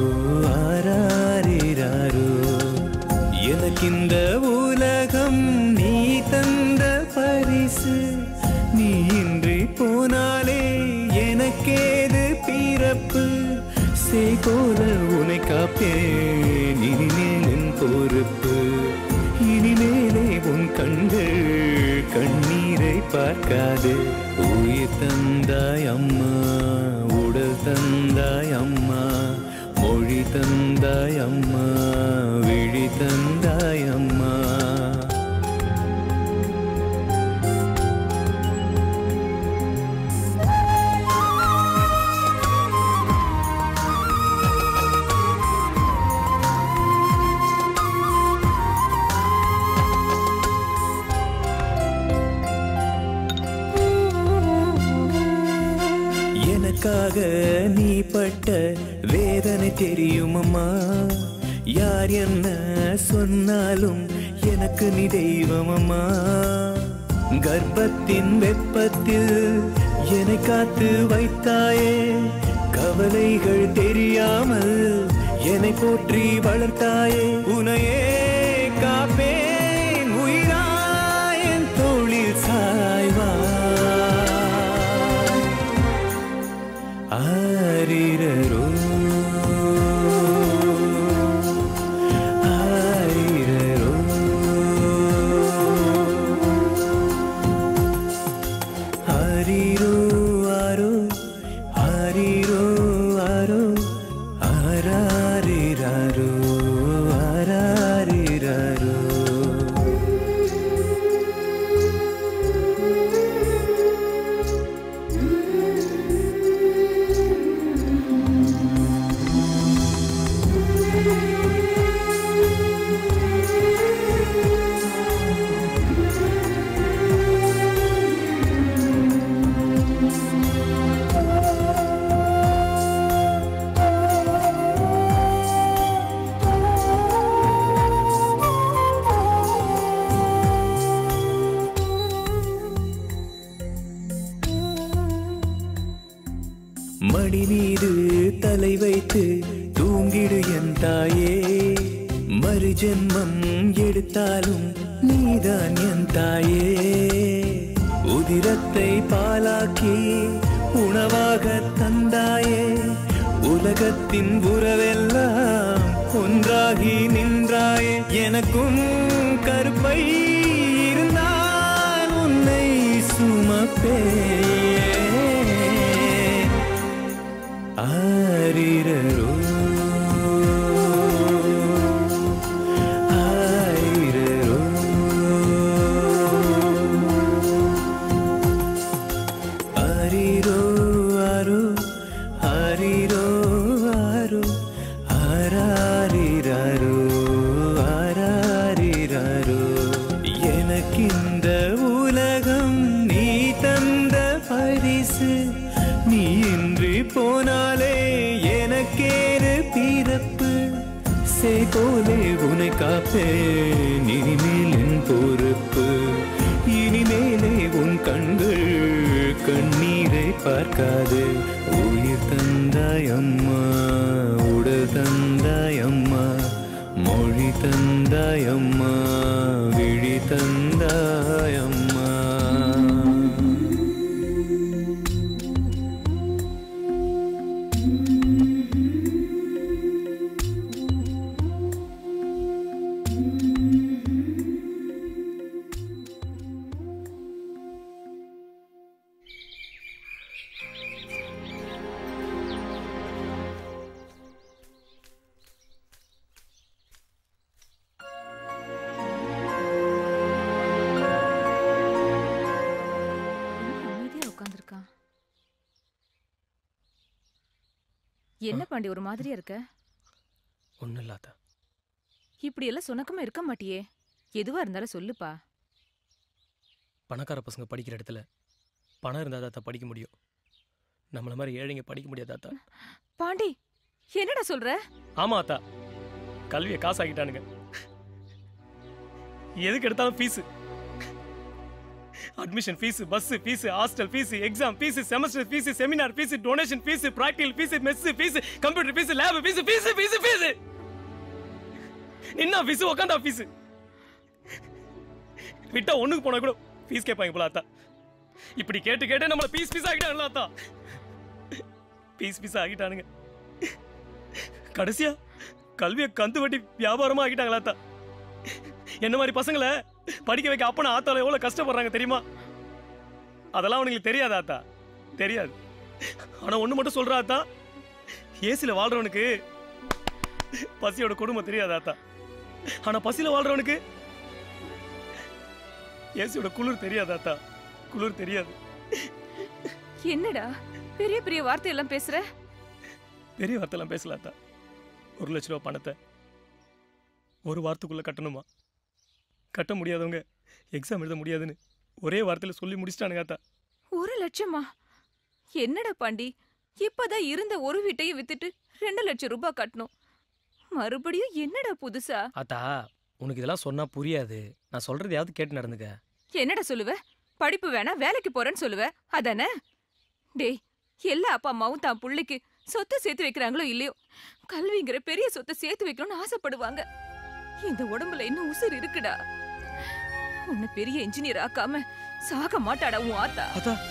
ஆராரிராரு எனக்கு இந்த உலகம் நீ தந்த பரிசு நீ இன்றி போனாலே எனக்கேது பிறப்பு செய் போல உனை காப்பேன் இனிமேல் என் பொறுப்பு இனிமேலே உன் கண்கள் கண்ணீரை பார்க்காது உயிர் தந்தாய் அம்மா உடல் தந்தாய் அம்மா மொழி தந்தாய் அம்மா விழி தந்தாய் அம்மா எனக்காக நீ பட்ட வேதனை தெரியுமம்மா யார் என்ன சொன்னாலும் எனக்கு நீ தெய்வமம்மா கர்ப்பத்தின் வெப்பத்தில் என்னை காத்து வைத்தாயே கவலைகள் தெரியாமல் என்னை போற்றி வளர்த்தாயே உனையே காப்பேன் உயிராயன் தோளில் சாய்வாய் ஆரிரரோ ஆரிரரோ ஆரிரோ ஆரோ ஆரிரோ ஆரோ ஆராரிராரோ ஆராரிராரோ மடி மீது தலை வைத்து தூங்கிடு என் தாயே மறு ஜென்மம் எடுத்தாலும் நீதான் என் தாயே உதிரத்தை பாலாக்கி உணவாக தந்தாயே உலகத்தின் உறவெல்லாம் ஒன்றாகி நின்றாயே எனக்கும் கருப்பை இருந்தால் உன்னை சுமப்பேன் ஆரிரரோ ஆரிரரோ ஆரிரோ ஆரோ ஆரிரோ ஆரோ ஆராரிராரோ ஆராரிராரோ எனக்கிந்த உலகம் நீ தந்த பரிசு நீ இன்றி போனாலே எனக்கேறு பிறப்பு சேகோலே உனை காப்பேன் இனிமேல் என் பொறுப்பு இனிமேலே உன் கண்கள் கண்ணீரை பார்க்காது உயிர் தந்தாய் அம்மா உடல் தந்தாய் அம்மா மொழி தந்தாய் அம்மா விழி தந்தாய் அம்மா அமைதியா உட்காந்துருக்கான் என்ன பாண்டி ஒரு மாதிரியா இருக்க ஒன்றும் இல்லாத இப்படி எல்லாம் சுணக்கமா இருக்க மாட்டியே எதுவா இருந்தாலும் சொல்லுப்பா பணக்கார பசங்க படிக்கிற இடத்துல பணம் இருந்தால் தாத்தா படிக்க முடியும் நம்மள மாதிரி ஏழைங்க படிக்க முடியாது தாத்தா பாண்டி என்னடா சொல்ற ஆமா அத்தா கல்வியை காசாக்கிட்டானுங்க எதுக்கு எடுத்தாலும் fees admission fees bus fees hostel fees exam fees semester fees seminar fees donation fees practical fees mess fees computer fees lab fees fees fees fees என்ன ஃபீஸ் உட்காந்தா ஃபீஸ் விட்டா ஒண்ணுக்கு போனா கூட ஃபீஸ் கேட்பாங்க போல அத்தா இப்படி கேட்டு கேட்டு நம்மள பீஸ் பீஸ் ஆகிட்டாங்களா அத்தா பீஸ் பீஸ் ஆகிட்டானுங்க கடைசியா கல்வியை கந்து வட்டி வியாபாரமா ஆக்கிட்டாங்களா அத்தா என்ன மாதிரி பசங்களை படிக்க வைக்க அப்பன ஆத்தால எவ்வளவு கஷ்டப்படுறாங்க தெரியுமா அதெல்லாம் அவனுங்களுக்கு தெரியாதா ஆத்தா தெரியாது ஆனா ஒண்ணு மட்டும் சொல்றா ஆத்தா ஏசில வாழ்றவனுக்கு பசியோட கொடுமை தெரியாதா ஆத்தா ஆனா பசியில வாழ்றவனுக்கு ஏசியோட குளிர் தெரியாதா ஆத்தா குளிர் தெரியாது என்னடா பெரிய பெரிய வார்த்தை எல்லாம் பேசுற பெரிய வார்த்தைலாம் பேசலாத்தா ஒரு லட்ச ரூபா பணத்தை ஒரு வாரத்துக்குள்ள கட்டணுமா கட்ட முடியாதவங்க எக்ஸாம் எழுத முடியாதுன்னு ஒரே வார்த்தையில சொல்லி முடிச்சிட்டானுங்க அத்தா ஒரு லட்சமா என்னடா பாண்டி இப்பதான் இருந்த ஒரு வீட்டையும் வித்துட்டு ரெண்டு லட்சம் ரூபாய் கட்டணும் மறுபடியும் என்னடா புதுசா ஆத்தா உனக்கு இதெல்லாம் சொன்னா புரியாது நான் சொல்றதையாவது கேட்டு நடந்துக்க என்னடா சொல்லுவ படிப்பு வேணா வேலைக்கு போறேன்னு சொல்லுவ அதானே டேய் எல்லா அப்பா அம்மாவும் தான் புள்ளைக்கு சொத்து சேர்த்து வைக்கிறாங்களோ இல்லையோ கல்விங்கிற பெரிய சொத்தை சேர்த்து வைக்கணும்னு ஆசைப்படுவாங்க இந்த உடம்புல இன்னும் உசுர் இருக்குடா உன்னை பெரிய இன்ஜினியர் ஆக்காம சாக மாட்டாடா உன் ஆத்தா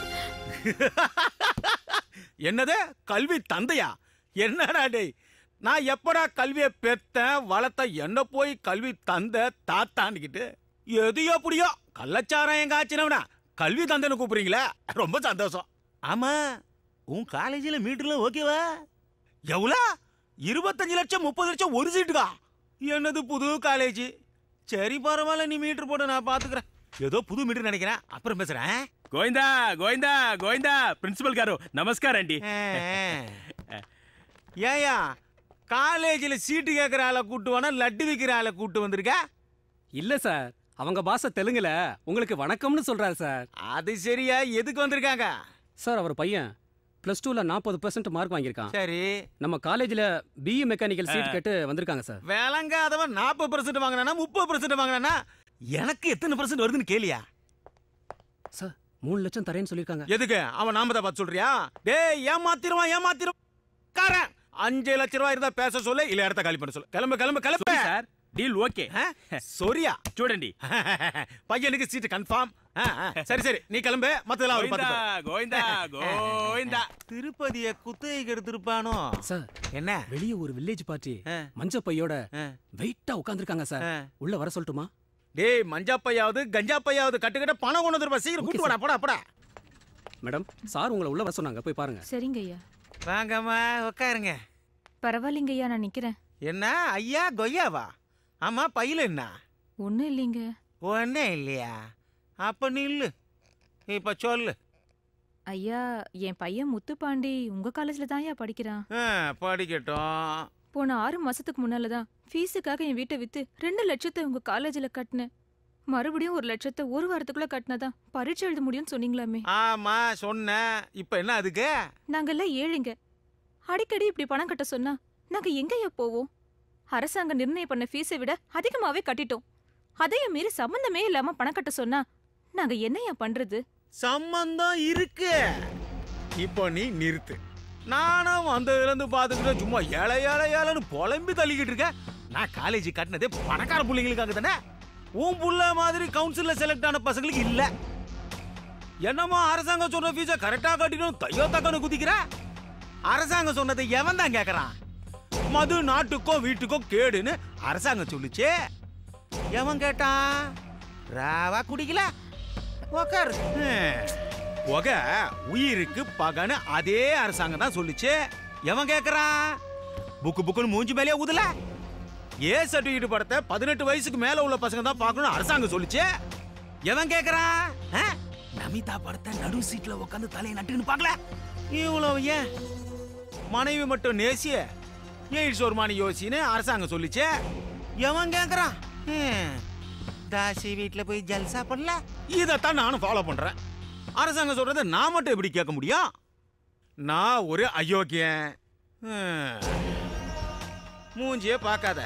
என்னது கல்வி தந்தையா என்னடா டேய் நான் எப்படா கல்வியை பெத்தேன் வளர்த்த என்ன போய் கல்வி தந்த தாத்தான்னுக்கிட்டு எது எப்படியோ கள்ளச்சாரம் எங்க ஆச்சுனவனா கல்வி தந்தைன்னு கூப்பிடுறீங்களே ரொம்ப சந்தோஷம் ஆமா உன் காலேஜில் மீட்டர்லாம் ஓகேவா எவ்வளோ இருபத்தஞ்சு லட்சம் முப்பது லட்சம் ஒரு சீட்டுக்கா என்னது புது காலேஜ் சரி பரவாயில்ல நீ மீட்டர் போட்டு நான் பாத்துக்கிறேன் ஏதோ புது மீட்டர் நினைக்கிறேன் அப்புறம் பேசுறேன் గోవిందా గోవిందా గోవిందా ప్రిన్సిపల్ గారు నమస్కారం అండి ஏயா காலேஜில் சீட்டு கேட்குற ஆளை கூட்டு வேணா லட்டு விற்கிற ஆளை கூட்டு வந்திருக்க இல்ல சார் அவங்க பாச தெலுங்குல உங்களுக்கு வணக்கம்னு சொல்றாரு சார் அது சரியா எதுக்கு வந்திருக்காங்க சார் அவர் பையன் பிளஸ் டூல நாற்பது பெர்சென்ட் மார்க் வாங்கியிருக்கான் சரி நம்ம காலேஜ்ல பிஇ மெக்கானிக்கல் ஆ. சீட் கேட்டு வந்திருக்காங்க சார் விளங்காதவன் நாற்பது பர்சன்ட் வாங்கினா முப்பது பர்சன்ட் வாங்கினா எனக்கு எத்தனை பர்சன்ட் வருதுன்னு கேளியா சார் மூணு லட்சம் தரேன்னு சொல்லியிருக்காங்க எதுக்கு அவன் நாமத்தை பார்த்து சொல்றியா டேய் ஏமாத்திருவான் ஏமாத்திரும் காரன் அஞ்சு லட்ச ரூபாய் இருந்தா பேச சொல்லு இல்ல இடத்த காலி பண்ண சொல்லு கிளம்பு கிளம்பு கிளம்பு சார் டீல் ஓகே சொரியா చూడండి பையனுக்கு சீட்டு கன்ஃபார்ம் சரி சரி நீ கிளம்பு மத்ததெல்லாம் அவர் గోవిందా பார்த்துப்பாரு. గోవిందా గోవిందా திருப்பதிய குத்தகைக்கு எடுத்திருப்பானோ சார் என்ன வெளியே ஒரு வில்லேஜ் பார்ட்டி மஞ்ச பையோட வெயிட்டா உட்கார்ந்திருக்காங்க சார் உள்ள வர சொல்லட்டுமா டேய் மஞ்சா பையாவது கஞ்சா பையாவது கட்டுக்கிட்ட பணம் கொண்டு வந்துருப்பா சீக்கிரம் கூட்டு வாடா போடா போடா மேடம் சார் உங்களை உள்ள வர சொன்னாங்க போய் பாருங்க சரிங்க ஐயா வாங்கம்மா உட்காருங்க பரவாயில்லைங்க ஐயா நான் நிக்கிறேன் என்ன ஐயா கொய்யாவா ஆமா பையில என்ன ஒண்ணும் இல்லைங்க ஒன்னே இல்லையா அப்ப நில்லு இப்ப சொல்லு ஐயா என் பையன் முத்துப்பாண்டி உங்க காலேஜ்ல தான் ஐயா படிக்கிறான் ஆ, படிக்கட்டும் போன ஆறு மாசத்துக்கு முன்னால தான் ஃபீஸுக்காக என் வீட்டை வித்து ரெண்டு லட்சத்தை உங்க காலேஜ்ல கட்டினேன் மறுபடியும் ஒரு லட்சத்தை ஒரு வாரத்துக்குள்ள கட்டினாதான் பரீட்சை எழுத முடியும்னு சொன்னீங்களாமே ஆமா சொன்னேன் இப்ப என்ன அதுக்கு நாங்கெல்லாம் ஏழைங்க அடிக்கடி இப்படி பணம் கட்ட சொன்னா நாங்க எங்கய்யா போவோம் அரசாங்கம் நிர்ணயம் பண்ண ஃபீஸை விட அதிகமாவே கட்டிட்டோம் அதையும் மீறி சம்பந்தமே இல்லாம பணம் கட்ட சொன்னா நாங்க என்னய்யா பண்றது சம்பந்தம் இருக்கு இப்போ நீ நிறுத்து நானும் வந்ததுல இருந்து பாத்துக்கிட்டு சும்மா ஏழை ஏழை ஏழைன்னு புலம்பி தள்ளிக்கிட்டு இருக்க நான் காலேஜ் கட்டினதே பணக்கார பிள்ளைங்களுக்காக தானே உன் புள்ள மாதிரி கவுன்சில்ல செலக்ட் ஆன பசங்களுக்கு இல்ல என்னமோ அரசாங்கம் சொன்ன ஃபீஸை கரெக்டா கட்டிடும் தையோ தக்கன்னு குதிக்கிற அரசாங்கம் சொன்னதை எவன் தான் கேக்குறான் மது நாட்டுக்கோ வீட்டுக்கோ கேடுன்னு அரசாங்கம் சொல்லுச்சே எவன் கேட்டான் ராவா குடிக்கல உக்காரு புக உயிருக்கு பகன்னு அதே அரசாங்கம் தான் சொல்லுச்சு எவன் கேக்குறான் புக்கு புக்குன்னு மூஞ்சி மேலே ஊதல ஏ சர்டிஃபிகேட் படத்தை பதினெட்டு வயசுக்கு மேல உள்ள பசங்க தான் பார்க்கணும் அரசாங்கம் சொல்லுச்சு எவன் கேக்குறான் ஆ? நமிதா படத்தை நடு சீட்ல உட்காந்து தலையை நட்டுன்னு பார்க்கல இவ்வளவு ஏன் மனைவி மட்டும் நேசிய எய்ட்ஸ் ஒரு மணி யோசின்னு அரசாங்கம் சொல்லிச்சு எவன் கேக்குறான் ஹம், தாசி வீட்ல போய் ஜல்சா பண்ணல இதைத்தான் நானும் ஃபாலோ பண்றேன் அரசாங்கம் சொல்றதை நான் மட்டும் எப்படி கேட்க முடியும் நான் ஒரு அயோக்கியன் ஹம். மூஞ்சியே பார்க்காத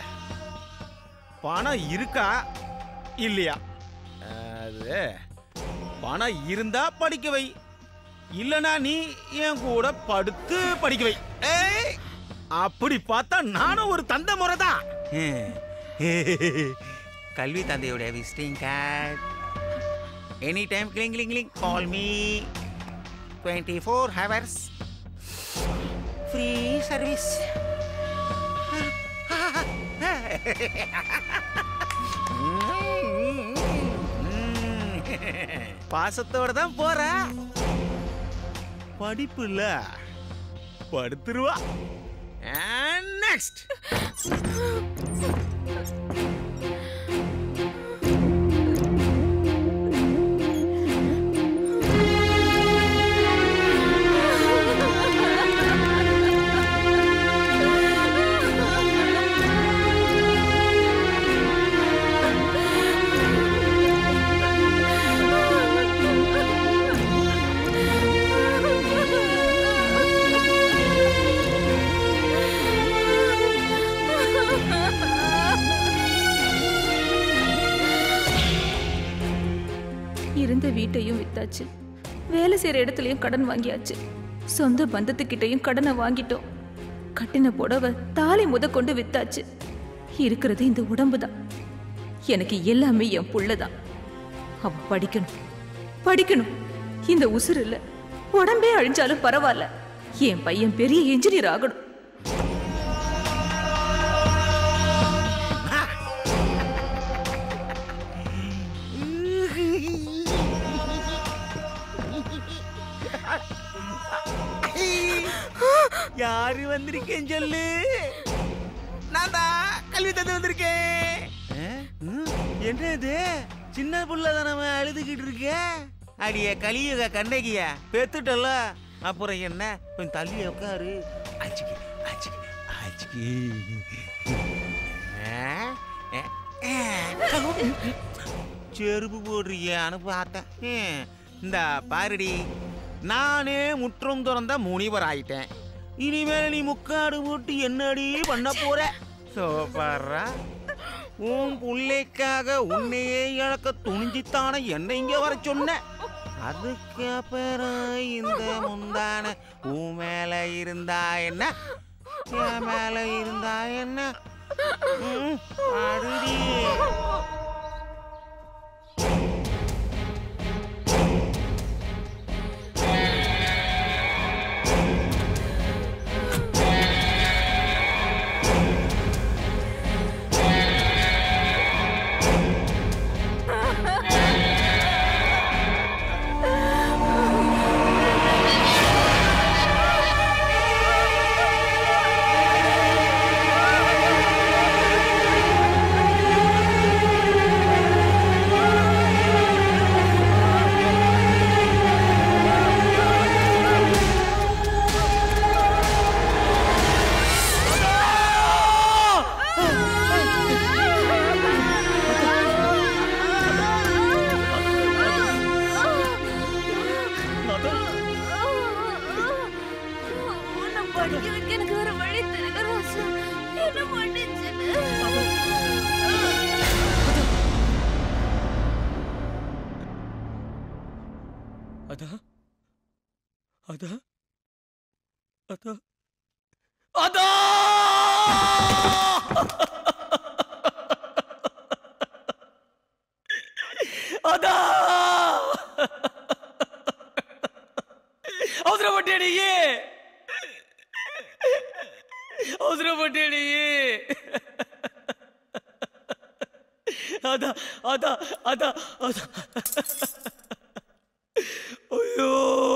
பணம் இருக்கா இல்லையா அது பணம் இருந்தா படிக்க வை இல்லனா நீ என் கூட படுத்து படிக்க வை ஏய் அப்படி பார்த்தா நானும் ஒரு தந்தை முறை தான் கல்வி தந்தையோட விசிட்டிங் கார்டு எனி டைம் கிளிங் கிளிங் கிளிங் call me twenty four hours free service பாசத்தோட தான் போற படிப்பு இல்ல படுத்துருவா நெக்ஸ்ட் Ha ha ha! வித்தாச்சு வேலை செய்யற இடத்துலயும் கடன் வாங்கியாச்சு சொந்த பந்தத்துக்கிட்டையும் கடனை வாங்கிட்டோம் கட்டின புடவை தாலி முத கொண்டு வித்தாச்சு இருக்கிறது இந்த உடம்பு தான் எனக்கு எல்லாமே என் புள்ளதான் அவ படிக்கணும் படிக்கணும் இந்த உசுறு இல்ல உடம்பே அழிஞ்சாலும் பரவாயில்ல என் பையன் பெரிய இன்ஜினியர் ஆகணும் யாரு வந்திருக்கேன் சொல்லு நான் தான் கல்வி தந்து வந்திருக்கேன் ஆ? ம், என்ன இது சின்ன புள்ள தானே அழுதுகிட்டு இருக்க அடிய கலியுக கண்ணகிய பெத்துட்டல அப்புறம் என்ன கொஞ்சம் தள்ளி உட்காரு அச்சுக்கு அச்சுக்கு அச்சுக்கு ஆ? ஆ, ஆ. செருப்பு போடுறியான்னு பார்த்தேன் ம், இந்த பாருடி நானே முற்றம் திறந்த முனிவர் ஆயிட்டேன் இனிமேல் நீ முக்காடு போட்டு என்னடி பண்ண போற சோப்பாரா உன் பிள்ளைக்காக உன்னையே இழக்க துணிஞ்சித்தானே என்னை இங்க வர சொன்ன அதுக்கு அப்புறம் இந்த முந்தான உன் மேல இருந்தா என்ன என் மேல இருந்தா என்ன ம், அருடி உன்னை படிக்க வைக்க எனக்கு வேற வழி தெரியல ரோசா என்ன பண்ணிச்சுன்னு அதா அதா அதா அதா அதா அவசரப்பட்டேடியே அவசரப்பட்டேடியே அதா அதா அதா அதா ஐயோ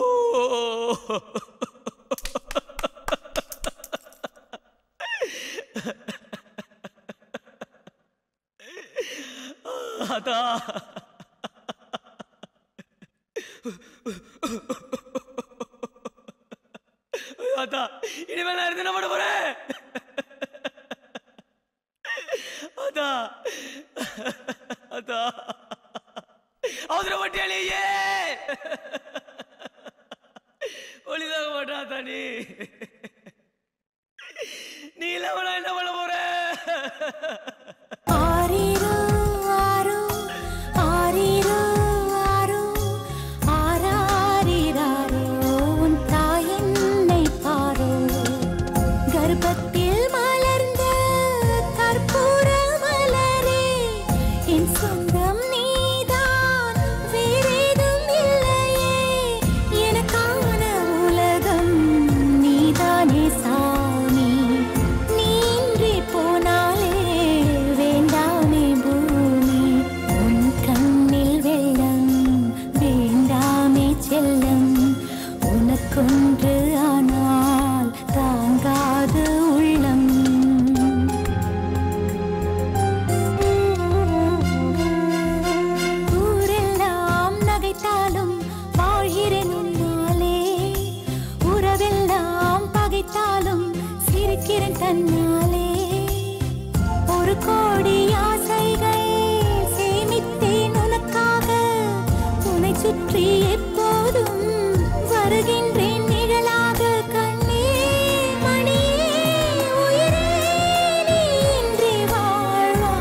அதா அதா இனிமேல் நான் இருந்து என்ன பண்ண போறேன் அதா அதா அவசரப்பட்டியாலேயே ஒளிதாக மாட்டா நீ நீ இல்லாம நான் என்ன பண்ண போற ஆரீரோ ஆரோ ஆரீரோ ஆரோ ஆராரிராரோ உன் தாய் என்னை பாரோ கர்ப்பத்தில் மலர்ந்த கற்பூர மலரே என் சொந்தம் நீதான் வேறேதும் இல்லையே எனக்கான உலகம் நீதானே சாமி நீன்றி போனாலே வேண்டாமே பூமி உன் கண்ணில் வெள்ளம் வேண்டாமே செல்லம் உனக்கொன்று ஆனால் தாங்காது உள்ளம் ஊரெல்லாம் நகைத்தாலும் வாழ்கிறேன் உன்னாலே உறவெல்லாம் பகைத்தாலும் சிரிக்கிறேன் தன்னாலே ஒரு கோடி ஆசைகள் சேமித்தேன் உனக்காக உன்னை சுற்றி எப்போதும் வருகின்றேன் நிழலாக கண்ணே மணியே உயிரே நீ இன்றி வாழ்வா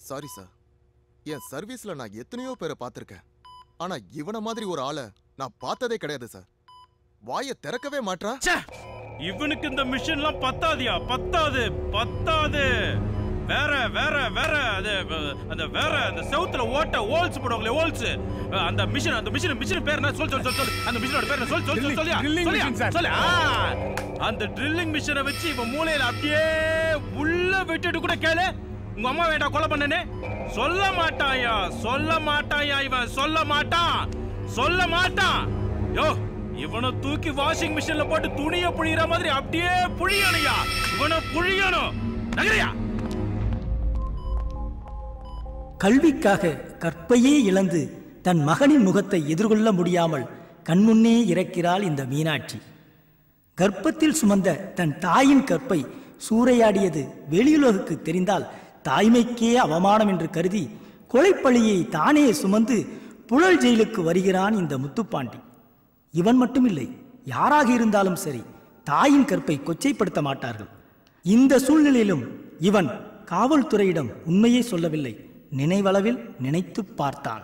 சாரி சார் என் சர்வீஸ்ல நான் எத்தனையோ பேரை பார்த்திருக்கேன் ஆனா இவன மாதிரி ஒரு ஆளை நான் பார்த்ததே கிடையாது சார் வாயை திறக்கவே மாட்றா இவனுக்கு இந்த மிஷின்லாம் பத்தாதியா பத்தாது பத்தாது வேற வேற வேற அது அஹ், அந்த வேற அந்த செவுத்துல ஓட்ட ஹோல்ஸ் போடுவாங்களே ஹோல்ஸ் அந்த மிஷின் அந்த மிஷின் மிஷின் பேர் என்ன சொல் சொல் சொல் சொல் அந்த மிஷினோட பேர் என்ன சொல் சொல் சொல் சொல்லியா Drilling சொல்லியா machine, sir. சொல்லு ஆ, அந்த ட்ரில்லிங் மிஷினை வச்சு இவன் மூளையில அப்படியே உள்ள விட்டுட்டு கூட கேளு உங்க அம்மா வேண்டாம் கொலை பண்ணனே சொல்ல மாட்டாயா சொல்ல மாட்டாயா இவன் சொல்ல மாட்டான் சொல்ல மாட்டான் யோ இவனை தூக்கி வாஷிங் மிஷின்ல போட்டு துணிய புழியிற மாதிரி அப்படியே புழியணுயா இவனை புழியணும் நகரியா கல்விக்காக கற்பையே இழந்து தன் மகனின் முகத்தை எதிர்கொள்ள முடியாமல் கண்முன்னே இறக்கிறாள் இந்த மீனாட்சி கர்ப்பத்தில் சுமந்த தன் தாயின் கற்பை சூறையாடியது வெளியுலகுக்கு தெரிந்தால் தாய்மைக்கே அவமானம் என்று கருதி கொலைப்பழியை தானே சுமந்து புழல் ஜெயிலுக்கு வருகிறான் இந்த முத்துப்பாண்டி இவன் மட்டுமில்லை யாராக இருந்தாலும் சரி தாயின் கற்பை கொச்சைப்படுத்த மாட்டார்கள் இந்த சூழ்நிலையிலும் இவன் காவல்துறையிடம் உண்மையை சொல்லவில்லை நினைவளவில் நினைத்துப் பார்த்தான்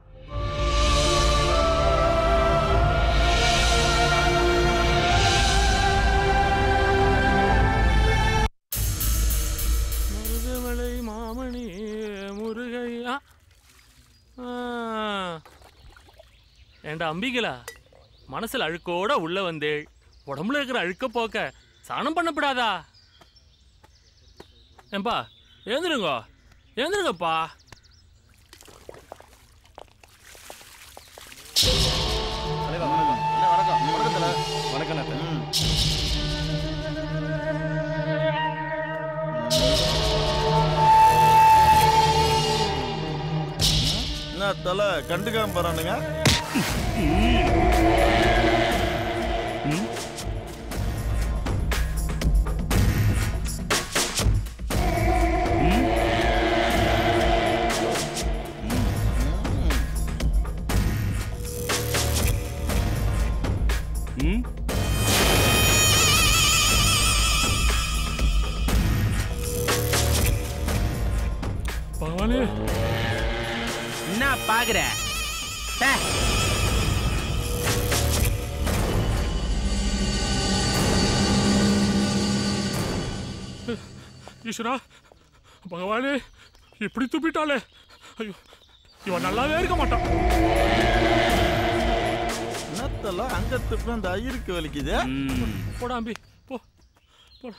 மருதமலை மாமணி முருகையா ஏண்டா அம்பிகளா மனசுல அழுக்கோட உள்ள வந்தேள் உடம்புல இருக்கிற அழுக்க போக்க சாணம் பண்ணப்படாதா ஏம்பா எழுந்துருங்க எழுந்துருங்கப்பா என்ன தலை கண்டுக்காம போறானுங்க ம் பகவானே என்ன பாக்குற ஈஸ்வரா பகவானே இப்படி துப்பிட்டாளே ஐயோ இவன் நல்லாவே இருக்க மாட்டான் என்னத்தெல்லாம் அங்க துப்புனா அந்த ஐயருக்கு வலிக்குது போடா அம்பி போ போடா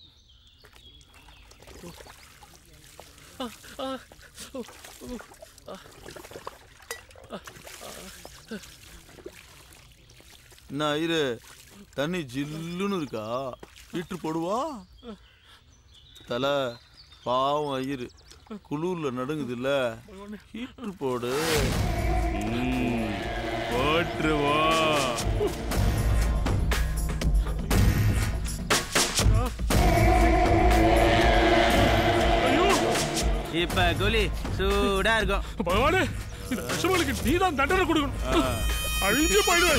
ஆ, ஆ, ஓ, ஓ, ஆ, ஆ, ஆ. என்ன ஐயரு தண்ணி ஜில்லுன்னு இருக்கா ஹீட்ரு போடுவா தலை பாவம் ஐயரு குளூர்ல நடுங்குது இல்ல ஹீட்ரு போடு போட்டுருவா இப்ப கோலி சூடா இருக்கும் பகவானே இந்த விஷமலுக்கு நீதான் தண்டனை கொடுக்கணும் அழிஞ்சு போயிடுவேன்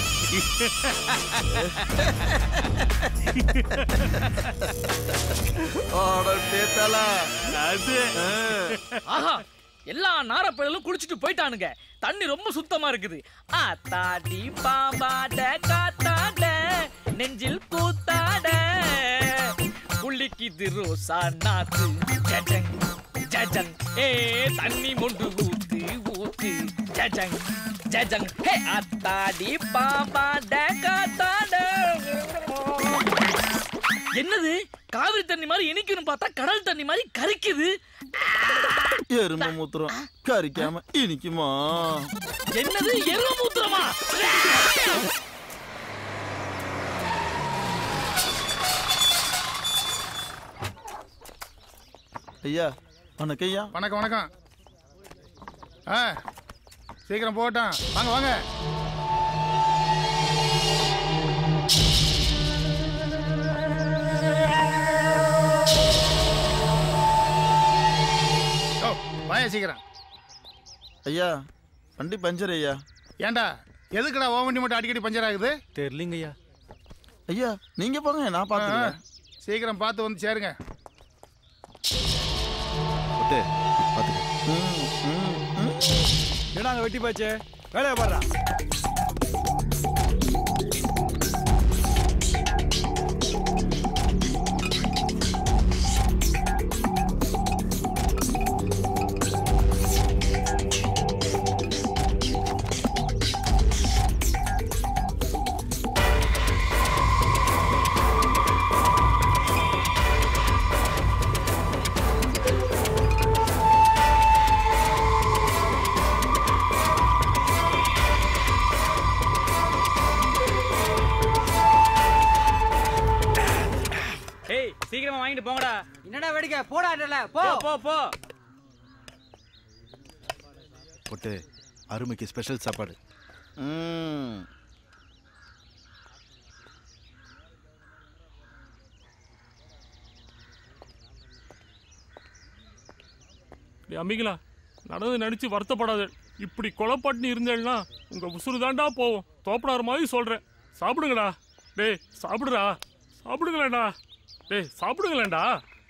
அது ஆஹா எல்லா நாரப்பயலும் குளிச்சுட்டு போயிட்டானுங்க தண்ணி ரொம்ப சுத்தமா இருக்குது ஆத்தாடி பாம்பாட காத்தாட நெஞ்சில் கூத்தாட புள்ளிக்குது ரோசா நாத்து ஜஜங் ஜஜங் ஏ தண்ணி மொண்டு ஊத்து ஊத்து ஜஜங் ஜஜங் ஹே ஆத்தாடி பாம்பாட காத்தாட என்னது காவிரி தண்ணி மாதிரி இனிக்குன்னு பார்த்தா கடல் தண்ணி மாதிரி கரிக்குது எறும்பு மூத்திரம் கறிக்காம இனிக்குமா என்னது எருவ மூத்திரமா ஐயா வணக்கம் ஐயா வணக்கம் வணக்கம் ஆ சீக்கிரம் போகட்டும் வாங்க வாங்க ஓ வாயா சீக்கிரம் ஐயா வண்டி பஞ்சர் ஐயா ஏன்டா எதுக்குடா ஓ வண்டி மட்டும் அடிக்கடி பஞ்சர் ஆகுது தெரியலங்க ஐயா ஐயா நீங்க போங்க நான் பாத்துக்கிறேன் சீக்கிரம் பார்த்து வந்து சேருங்க ஒட்டு பாத்துக்க என்னங்க வெட்டி போச்சு வேலையை பாடுறா ஏய் சீக்கிரமா வாங்கிட்டு போங்கடா என்னடா வெடிக்க போடாடல போ போ போ போட்டு அருமைக்கு ஸ்பெஷல் சாப்பாடு ம் டேய் அம்பிகளா நடந்து நினைச்சு வருத்தப்படாத இப்படி கொலைப்பாட்டு இருந்தேன்னா உங்க உசுறு தாண்டா போவோம் தோப்பனார் மாதிரி சொல்றேன் சாப்பிடுங்கடா டேய் சாப்பிடுடா சாப்பிடுங்களேண்டா டேய் சாப்பிடுங்களேண்டா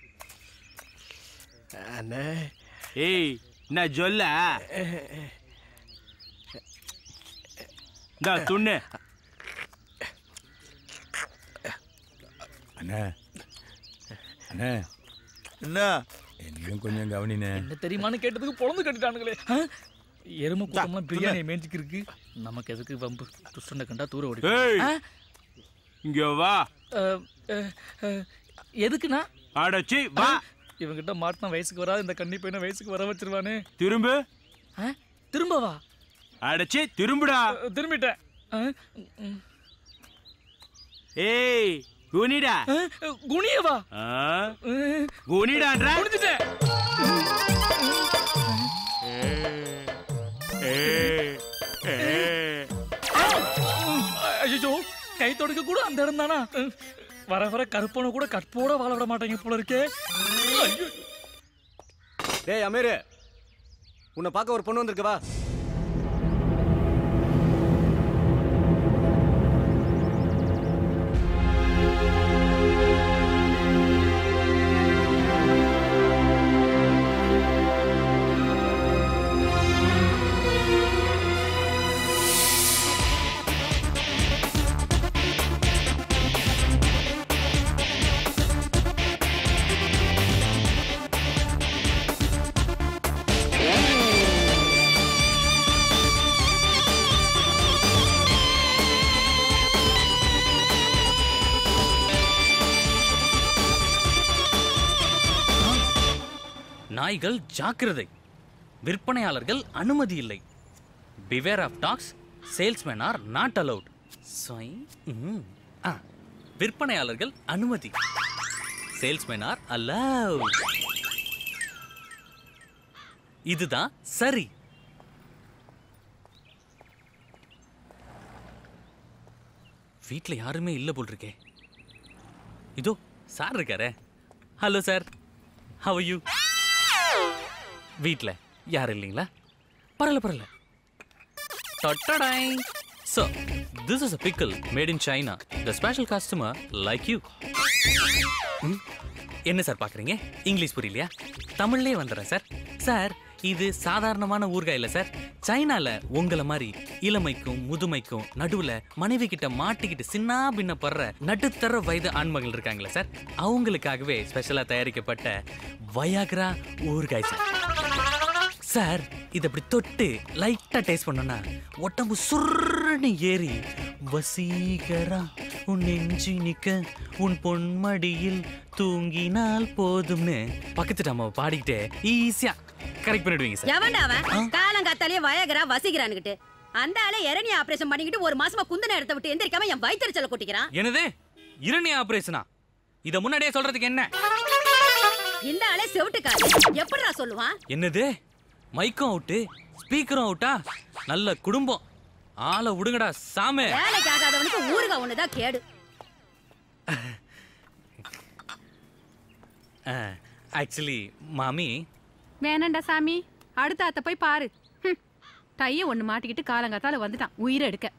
அண்ணே ஏய் நான் சொல்ல இந்தா துண்ணு அண்ணே அண்ணே என்ன என்னையும் கொஞ்சம் கவனினே என்ன தெரியுமான்னு கேட்டதுக்கு பொழந்து கட்டிட்டானுங்களே ஆ? எருமை கூட்டம்லாம் பிரியாணி மேய்ச்சிக்கு இருக்கு நமக்கு எதுக்கு வம்பு துஷ்டனை கண்டா தூர ஓடி ஏய் ஆ? இங்க வா அஹ், அஹ், அஹ், எதுக்குண்ணா அடச்சி வா இவங்கிட்ட மாட்டின வயசுக்கு வராது இந்த கன்னி பையனை வயசுக்கு வர வச்சிருவானே திரும்ப ஆ? திரும்பவா அடச்சி திரும்புடா அஹ், திரும்பிட்டேன் அஹ், ம். ஏய் குனிடா அஹ், குனியவா ஆ? குனிடான்ற குனிஞ்சிட்டேன் ஐயோ கை தொடுக்க கூட அந்த இடம் தானா வர வர கருப்பனை கூட கற்போட வாழ விட மாட்டாங்க போல இருக்கே ஐயோ டேய் அமீர் உன்னை பார்க்க ஒரு பொண்ணு வந்திருக்கு வா நாய்கள் ஜாக்கிரதை விற்பனையாளர்கள் அனுமதி இல்லை beware of dogs salesman are not allowed விற்பனையாளர்கள் அனுமதி சேல்ஸ்மேன் ஆர் அலவ் இதுதான் சரி வீட்ல யாருமே இல்ல போல் இருக்கே இதோ சார் இருக்காரே ஹலோ சார் ஹவ் யூ வீட்ல யாரும் இல்லைங்களா பரவாயில்ல பரவாயில்ல டொட்டடாய் so this is a pickle made in China the special customer like you என்ன சார் பார்க்குறீங்க இங்கிலீஷ் புரியலையா தமிழ்லேயே வந்துடுறேன் சார் சார் இது சாதாரணமான ஊறுகாய் இல்லை சார் சைனால உங்களை மாதிரி இளமைக்கும் முதுமைக்கும் நடுவுல மனைவி கிட்ட மாட்டிக்கிட்டு சின்ன பின்ன படுற நடுத்தர வயது ஆண்மகள் இருக்காங்களே சார் அவங்களுக்காகவே ஸ்பெஷலா தயாரிக்கப்பட்ட வயாகரா ஊறுகாய் சார் சார் இதை அப்படி தொட்டு லைட்டா டேஸ்ட் பண்ணோம்னா உடம்பு சுருன்னு ஏறி வசீகரா உன் நெஞ்சி நிக்க உன் பொன்மடியில் தூங்கினால் போதும்னு பக்கத்து நம்ம பாடிக்கிட்டே ஈஸியா கரெக்ட் பண்ணிடுவீங்க சார் எவன்டா அவன் காலங்காத்தாலே வயகரா வசிக்கிறான்னுகிட்டு அந்த ஆளை இரணி ஆபரேஷன் பண்ணிக்கிட்டு ஒரு மாசமா குந்தன இடத்த விட்டு எந்திரிக்காம என் வயிற்றுச்சல கொட்டிக்கிறான் என்னது இரணி ஆபரேஷனா இத முன்னாடியே சொல்றதுக்கு என்ன இந்த ஆளே செவிட்டுக்காரு எப்படிடா சொல்லுவான் என்னது மைக்கும் அவுட்டு ஸ்பீக்கரும் அவுட்டா நல்ல குடும்பம் ஆளை விடுங்கடா சாமே வேலைக்கு ஆகாதவனுக்கு ஊருகா ஒண்ணுதான் கேடு ஆக்சுவலி மாமி வேணாண்டா சாமி அடுத்த அத்தை போய் பாரு ஹம். டைய ஒண்ணு மாட்டிக்கிட்டு காலங்காத்தால வந்துட்டான் உயிரை எடுக்க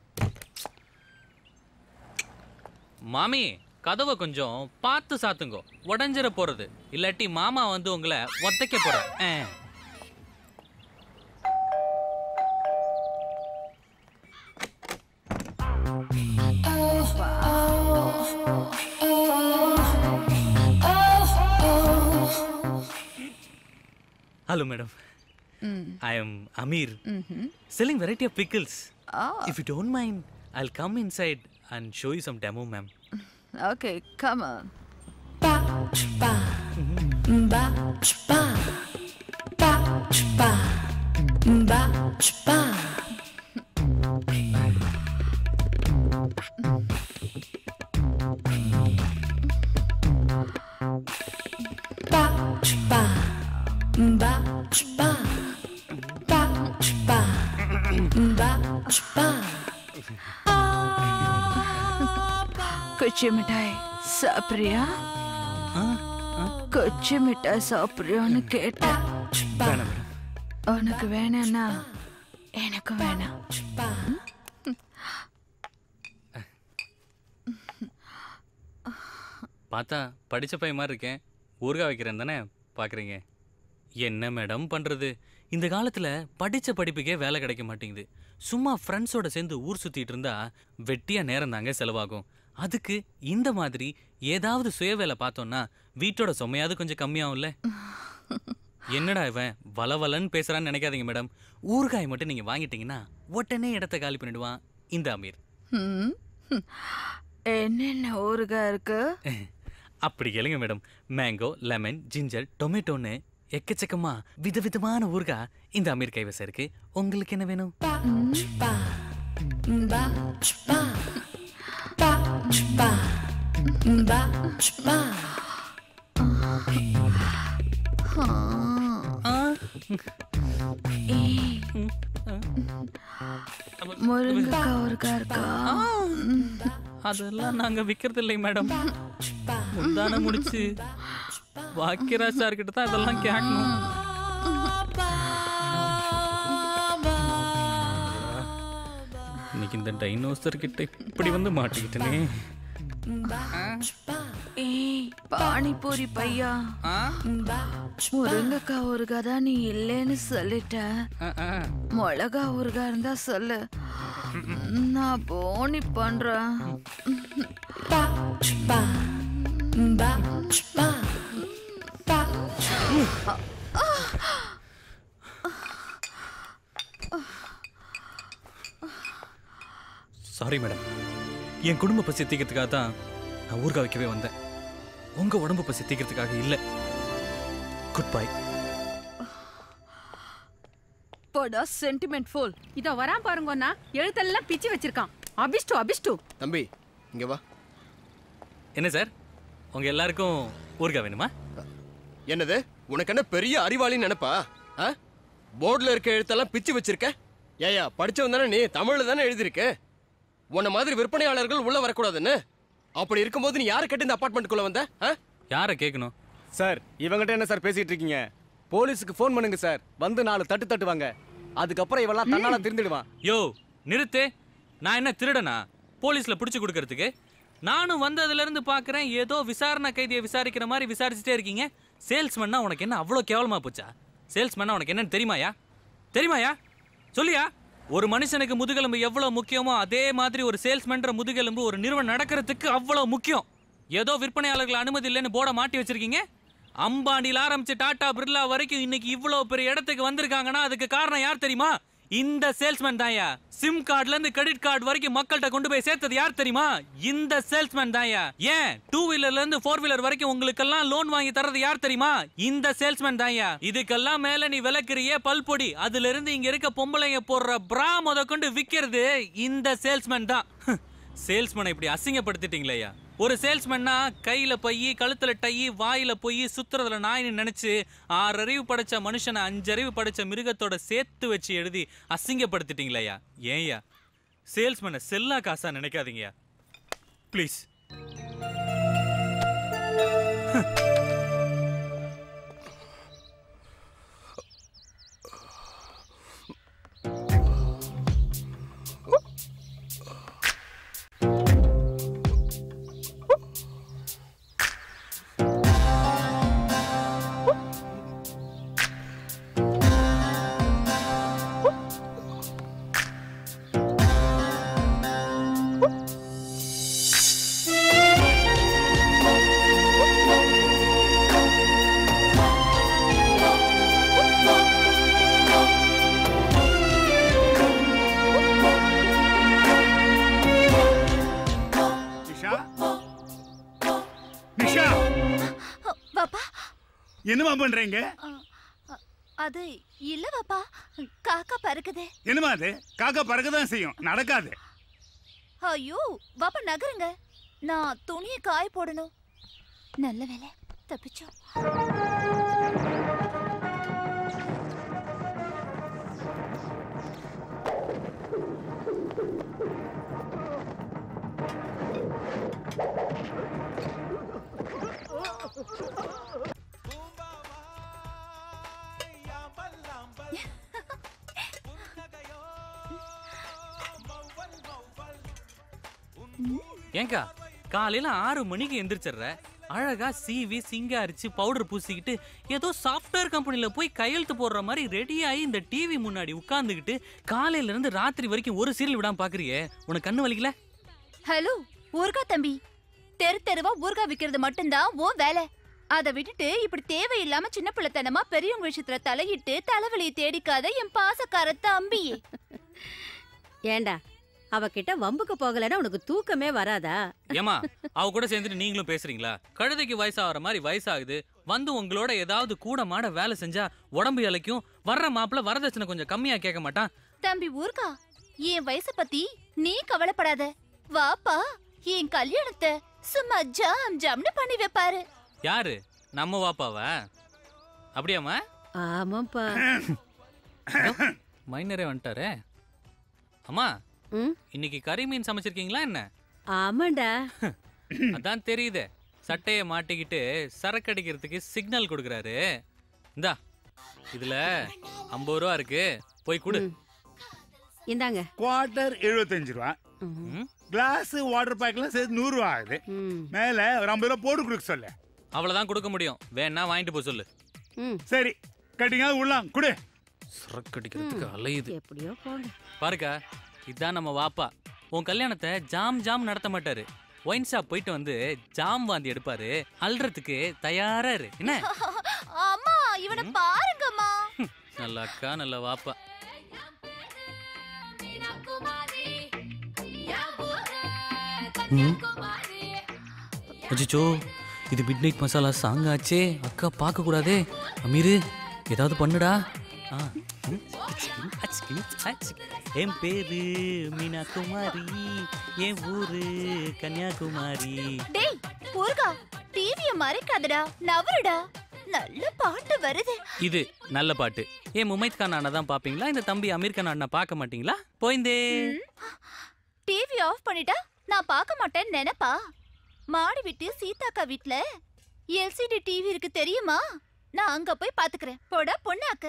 மாமி கதவை கொஞ்சம் பார்த்து சாத்துங்கோ உடஞ்சிர போறது இல்லாட்டி மாமா வந்து உங்களை ஒத்தைக்க போற Hello, madam. I am Amir, selling variety of pickles. If you don't mind, I'll come inside and show you some demo, ma'am. Okay, come on. குச்சி மிட்டாய் சாப்பிட்றியா குச்சி மிட்டாய் சாப்பிட்றியான்னு கேட்டேன் வேணாம் மேடம் உனக்கு வேணாம்னா எனக்கு வேணாம் பார்த்தா படிச்ச பையன் மாதிரி இருக்கேன் ஊறுகாய் வைக்கிறேன் தானே பார்க்குறீங்க என்ன மேடம் பண்ணுறது இந்த காலத்தில் படித்த படிப்புக்கே வேலை கிடைக்க மாட்டேங்குது சும்மா ஃப்ரெண்ட்ஸோட சேர்ந்து ஊர் சுற்றிட்டு இருந்தா வெட்டியாக நேரம் தாங்க செலவாகும் அதுக்கு இந்த மாதிரி ஏதாவது சுய வேலை பார்த்தோன்னா வீட்டோட சுமையாவது கொஞ்சம் கம்மியாகும்ல என்னடா இவன் வளவலன்னு பேசுறான்னு நினைக்காதீங்க மேடம் ஊறுகாய் மட்டும் நீங்கள் வாங்கிட்டீங்கன்னா உடனே இடத்த காலி பண்ணிடுவான் இந்த அமீர் ம். என்னென்ன ஊறுகாய் இருக்கு அப்படி கேளுங்க மேடம் மேங்கோ லெமன் ஜிஞ்சர் டொமேட்டோன்னு எக்கச்சக்கமா விதவிதமான ஊறுகாய் இந்த அமீர் கைவசம் இருக்கு உங்களுக்கு என்ன வேணும் ஏய். முருங்கைக்காய் ஊறுகாய் இருக்கா அதெல்லாம் நாங்க விக்கிறது இல்லை மேடம் முந்தான முடிச்சு வாக்கியராஜ் சார் கிட்ட தான் இதெல்லாம் கேட்கணும் இன்னைக்கு இந்த டைனோசர் கிட்ட இப்படி வந்து மாட்டிக்கிட்டனே ஏய் பானிபூரி பையா முருங்கைக்காய் ஊறுகாய் தான் நீ இல்லைன்னு சொல்லிட்ட மிளகா ஊறுகாய் இருந்தா சொல்லு நான் போனி பண்றேன் சாரி மேடம் என் குடும்ப பசி தீக்கிறதுக்காக தான் நான் ஊறுகாய் வைக்கவே வந்தேன் உங்க உடம்பு பசி தீக்கிறதுக்காக இல்லை குட் பை போடா சென்டிமெண்ட் ஃபுல் இதோ வரான் பாருங்கண்ணா எழுத்தெல்லாம் பிச்சு வச்சிருக்கான் அபிஷ்டு அபிஷ்டு தம்பி இங்க வா என்ன சார் உங்க எல்லாருக்கும் ஊறுகாய் வேணுமா என்னது உனக்கு என்ன பெரிய அறிவாளின்னு நினைப்பா ஆ போர்டில் இருக்க எழுத்தெல்லாம் பிச்சு வச்சிருக்க ஏயா படிச்சவன் தானே நீ தமிழ்ல தானே எழுதியிருக்க உன்ன மாதிரி விற்பனையாளர்கள் உள்ள வரக்கூடாதுன்னு அப்படி இருக்கும்போது நீ யாரை கட்டி இந்த அப்பார்ட்மெண்ட்டுக்குள்ள வந்த ஆ? யாரை கேட்கணும் சார் இவங்கிட்ட என்ன சார் பேசிட்டு இருக்கீங்க போலீஸுக்கு ஃபோன் பண்ணுங்க சார் வந்து நாலு தட்டு தட்டுவாங்க அதுக்கப்புறம் இவெல்லாம் தன்னால திருந்திடுவான் யோ நிறுத்து நான் என்ன திருடனா போலீஸ்ல பிடிச்சு கொடுக்கறதுக்கு நானும் வந்ததுல இருந்து பாக்குறேன் ஏதோ விசாரணை கைதியை விசாரிக்கிற மாதிரி விசாரிச்சுட்டே இருக்கீங்க சேல்ஸ்மேன்னா உனக்கு என்ன அவ்வளோ கேவலமா போச்சா சேல்ஸ்மேனா உனக்கு என்னன்னு தெரியுமாயா தெரியுமாயா சொல்லியா ஒரு மனுஷனுக்கு முதுகெலும்பு எவ்வளவு முக்கியமோ அதே மாதிரி ஒரு சேல்ஸ்மேன்ற முதுகெலும்பு ஒரு நிறுவனம் நடக்கிறதுக்கு அவ்வளவு முக்கியம் ஏதோ விற்பனையாளர்கள் அனுமதி இல்லைன்னு போர்டை மாட்டி வச்சிருக்கீங்க அம்பானில ஆரம்பிச்சு டாடா பிர்லா வரைக்கும் இன்னைக்கு இவ்வளவு பெரிய இடத்துக்கு வந்திருக்காங்கன்னா அதுக்கு காரணம் யார் தெரியுமா இந்த சேல்ஸ்மேன் தான்யா சிம் கார்டுல இருந்து கிரெடிட் கார்டு வரைக்கும் மக்கள்கிட்ட கொண்டு போய் சேர்த்தது யார் தெரியுமா இந்த சேல்ஸ்மேன் தான்யா ஏன் டூ வீலர்ல இருந்து ஃபோர் வீலர் வரைக்கும் உங்களுக்கெல்லாம் லோன் வாங்கி தரது யார் தெரியுமா இந்த சேல்ஸ்மேன் தான்யா இதுக்கெல்லாம் மேல நீ விளக்குறியே பல்பொடி அதுல இருந்து இங்க இருக்க பொம்பளைங்க போடுற பிரா முத கொண்டு விக்கிறது இந்த சேல்ஸ்மேன் தான் சேல்ஸ்மேனை இப்படி அசிங்கப்படுத்திட்டீங்களேயா ஒரு சேல்ஸ்மேன்னா கையில பையி கழுத்துல டை வாயில போய் சுத்துறதுல நாயின்னு நினைச்சு ஆறு அறிவு படைச்ச மனுஷனை அஞ்சறிவு படைச்ச மிருகத்தோட சேர்த்து வச்சு எழுதி அசிங்கப்படுத்திட்டீங்களேயா ஏன்யா சேல்ஸ்மேனை செல்லா காசா நினைக்காதீங்கயா ப்ளீஸ் என்னமா பண்றீங்க அது இல்ல பாப்பா காக்கா பறக்குதே என்னமா அது காக்கா பறக்க தான் செய்யும் நடக்காது ஐயோ பாப்பா நகருங்க நான் துணியை காய போடணும் நல்ல வேலை தப்பிச்சோம் ஏங்கா காலையில ஆறு மணிக்கு எந்திரிச்சிடுற அழகா சீவி சிங்காரிச்சு பவுடர் பூசிக்கிட்டு ஏதோ சாஃப்ட்வேர் கம்பெனில போய் கையெழுத்து போடுற மாதிரி ரெடி ஆகி இந்த டிவி முன்னாடி உட்கார்ந்துக்கிட்டு காலையில இருந்து ராத்திரி வரைக்கும் ஒரு சீரியல் விடாம பாக்குறியே உனக்கு கண்ணு வலிக்கல ஹலோ ஊர்கா தம்பி தெரு தெருவா ஊர்கா விக்கிறது மட்டும்தான் உன் வேலை அதை விட்டுட்டு இப்படி தேவையில்லாம சின்ன பிள்ளைத்தனமா பெரியவங்க விஷயத்துல தலையிட்டு தலைவலியை தேடிக்காத என் பாசக்கார தம்பி ஏண்டா அவகிட்ட வம்புக்கு போகலைன்னா உனக்கு தூக்கமே வராதா ஏமா அவ கூட சேர்ந்துட்டு நீங்களும் பேசுறீங்களா கழுதைக்கு வயசாகிற மாதிரி வயசாகுது வந்து உங்களோட ஏதாவது கூட மாட வேலை செஞ்சா உடம்பு இலைக்கும் வர்ற மாப்பிள்ள வரதட்சணை கொஞ்சம் கம்மியா கேட்க மாட்டான் தம்பி ஊர்கா என் வயச பத்தி நீ கவலைப்படாத வாப்பா என் கல்யாணத்தை சும்மா ஜாம் ஜாம்னு பண்ணி வைப்பாரு யாரு நம்ம வாப்பாவா அப்படியாம்மா ஆமாப்பா மைனரே வந்துட்டாரே அம்மா இன்னைக்கு கறி மீன் சமைச்சிருக்கீங்களா என்ன ஆமாண்டா அதான் தெரியுதே சட்டைய மாட்டிக்கிட்டு சரக்கு அடிக்கிறதுக்கு சிக்னல் கொடுக்குறாரு இந்தா இதுல ஐம்பது ரூபா இருக்கு போய் கொடு இந்தாங்க குவார்டர் எழுபத்தஞ்சு ரூபா கிளாஸ் வாட்டர் பேக்லாம் சேர்த்து நூறு ரூபா ஆகுது மேல ஒரு ஐம்பது ரூபா போட்டு கொடுக்க சொல்லு அவ்வளவுதான் கொடுக்க முடியும் வேணா வாங்கிட்டு போக சொல்லு சரி கட்டிங்க உள்ளாம் குடு சரக்கு அடிக்கிறதுக்கு அலையுது எப்படியோ போங்க பாருக்கா இதான் நம்ம வாப்பா உன் கல்யாணத்தை ஜாம் ஜாம் நடத்த மாட்டாரு ஒயின் ஷாப் போயிட்டு வந்து ஜாம் வாந்தி எடுப்பாரு அல்றதுக்கு தயாரா இரு என்ன அம்மா இவனை பாருங்கம்மா நல்ல அக்கா நல்ல வாப்பா அச்சோ இது மிட் நைட் மசாலா சாங் ஆச்சே அக்கா பார்க்க கூடாதே அமீரு ஏதாவது பண்ணுடா ஆ ம், அச்சிக்கு, அச்சிக்கு, அச்சிக்கு. என் பேரு மீனா குமாரி என் ஊரு கன்னியாகுமரி டேய் ஊர்கா டிவிய மறைக்காதடா நவருடா நல்ல பாட்டு வருது இது நல்ல பாட்டு ஏன் முமைத் கான் அண்ணா தான் பாப்பீங்களா இந்த தம்பி அமீர் கான் அண்ணா பார்க்க மாட்டீங்களா போயிந்தே டிவி ஆஃப் பண்ணிட்டா நான் பார்க்க மாட்டேன்னு நினைப்பா மாடி விட்டு சீதாக்கா வீட்ல எல்சிடி டிவி இருக்கு தெரியுமா நான் அங்க போய் பாத்துக்கிறேன் போடா பொண்ணாக்கு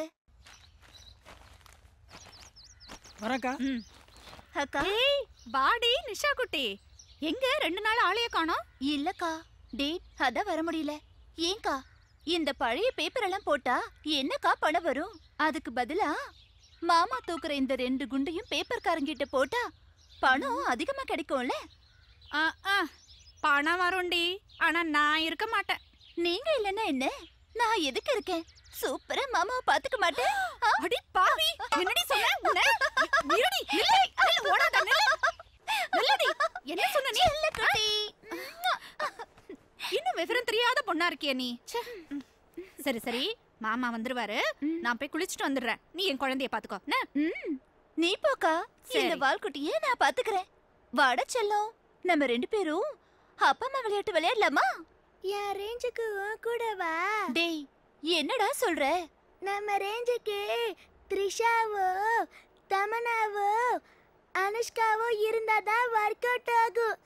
வரக்கா அக்கா ஏய் பாடி நிஷா குட்டி எங்க ரெண்டு நாள் ஆளைய காணோம் இல்லக்கா டேட் அதான் வர முடியல ஏங்கா இந்த பழைய பேப்பர் எல்லாம் போட்டா என்னக்கா பணம் வரும் அதுக்கு பதிலா மாமா தூக்குற இந்த ரெண்டு குண்டையும் பேப்பர்காரங்கிட்ட போட்டா பணம் அதிகமா கிடைக்கும்ல ஆ ஆ பணம் வரும்டி ஆனா நான் இருக்க மாட்டேன் நீங்க இல்லைன்னா என்ன நான் எதுக்கு இருக்கேன் சூப்பரா மாமாவை பாத்துக்க மாட்டேன் அடி பாவி என்னடி சொன்ன உன்னை நிறுடி நில்லு நில்லு ஓடாத நில்லு நில்லுடி என்ன சொன்ன நீ இல்ல குட்டி இன்னும் விவரம் தெரியாத பொண்ணா இருக்கிய நீ ச்சே. சரி சரி மாமா வந்துருவாரு நான் போய் குளிச்சுட்டு வந்துடுறேன் நீ என் குழந்தைய பாத்துக்கோ என்ன? நீ போக்கா சரி. இந்த வால்குட்டியே நான் பாத்துக்கிறேன் வாட செல்லம் நம்ம ரெண்டு பேரும் அப்பா அம்மா விளையாட்டு விளையாடலாமா என் ரேஞ்சுக்கு உன் கூட வா டேய் என்னடா சொல்ற நம்ம ரேஞ்சுக்கு த்ரிஷாவோ தமனாவோ அனுஷ்காவோ இருந்தாதான் ஒர்க் அவுட் ஆகும்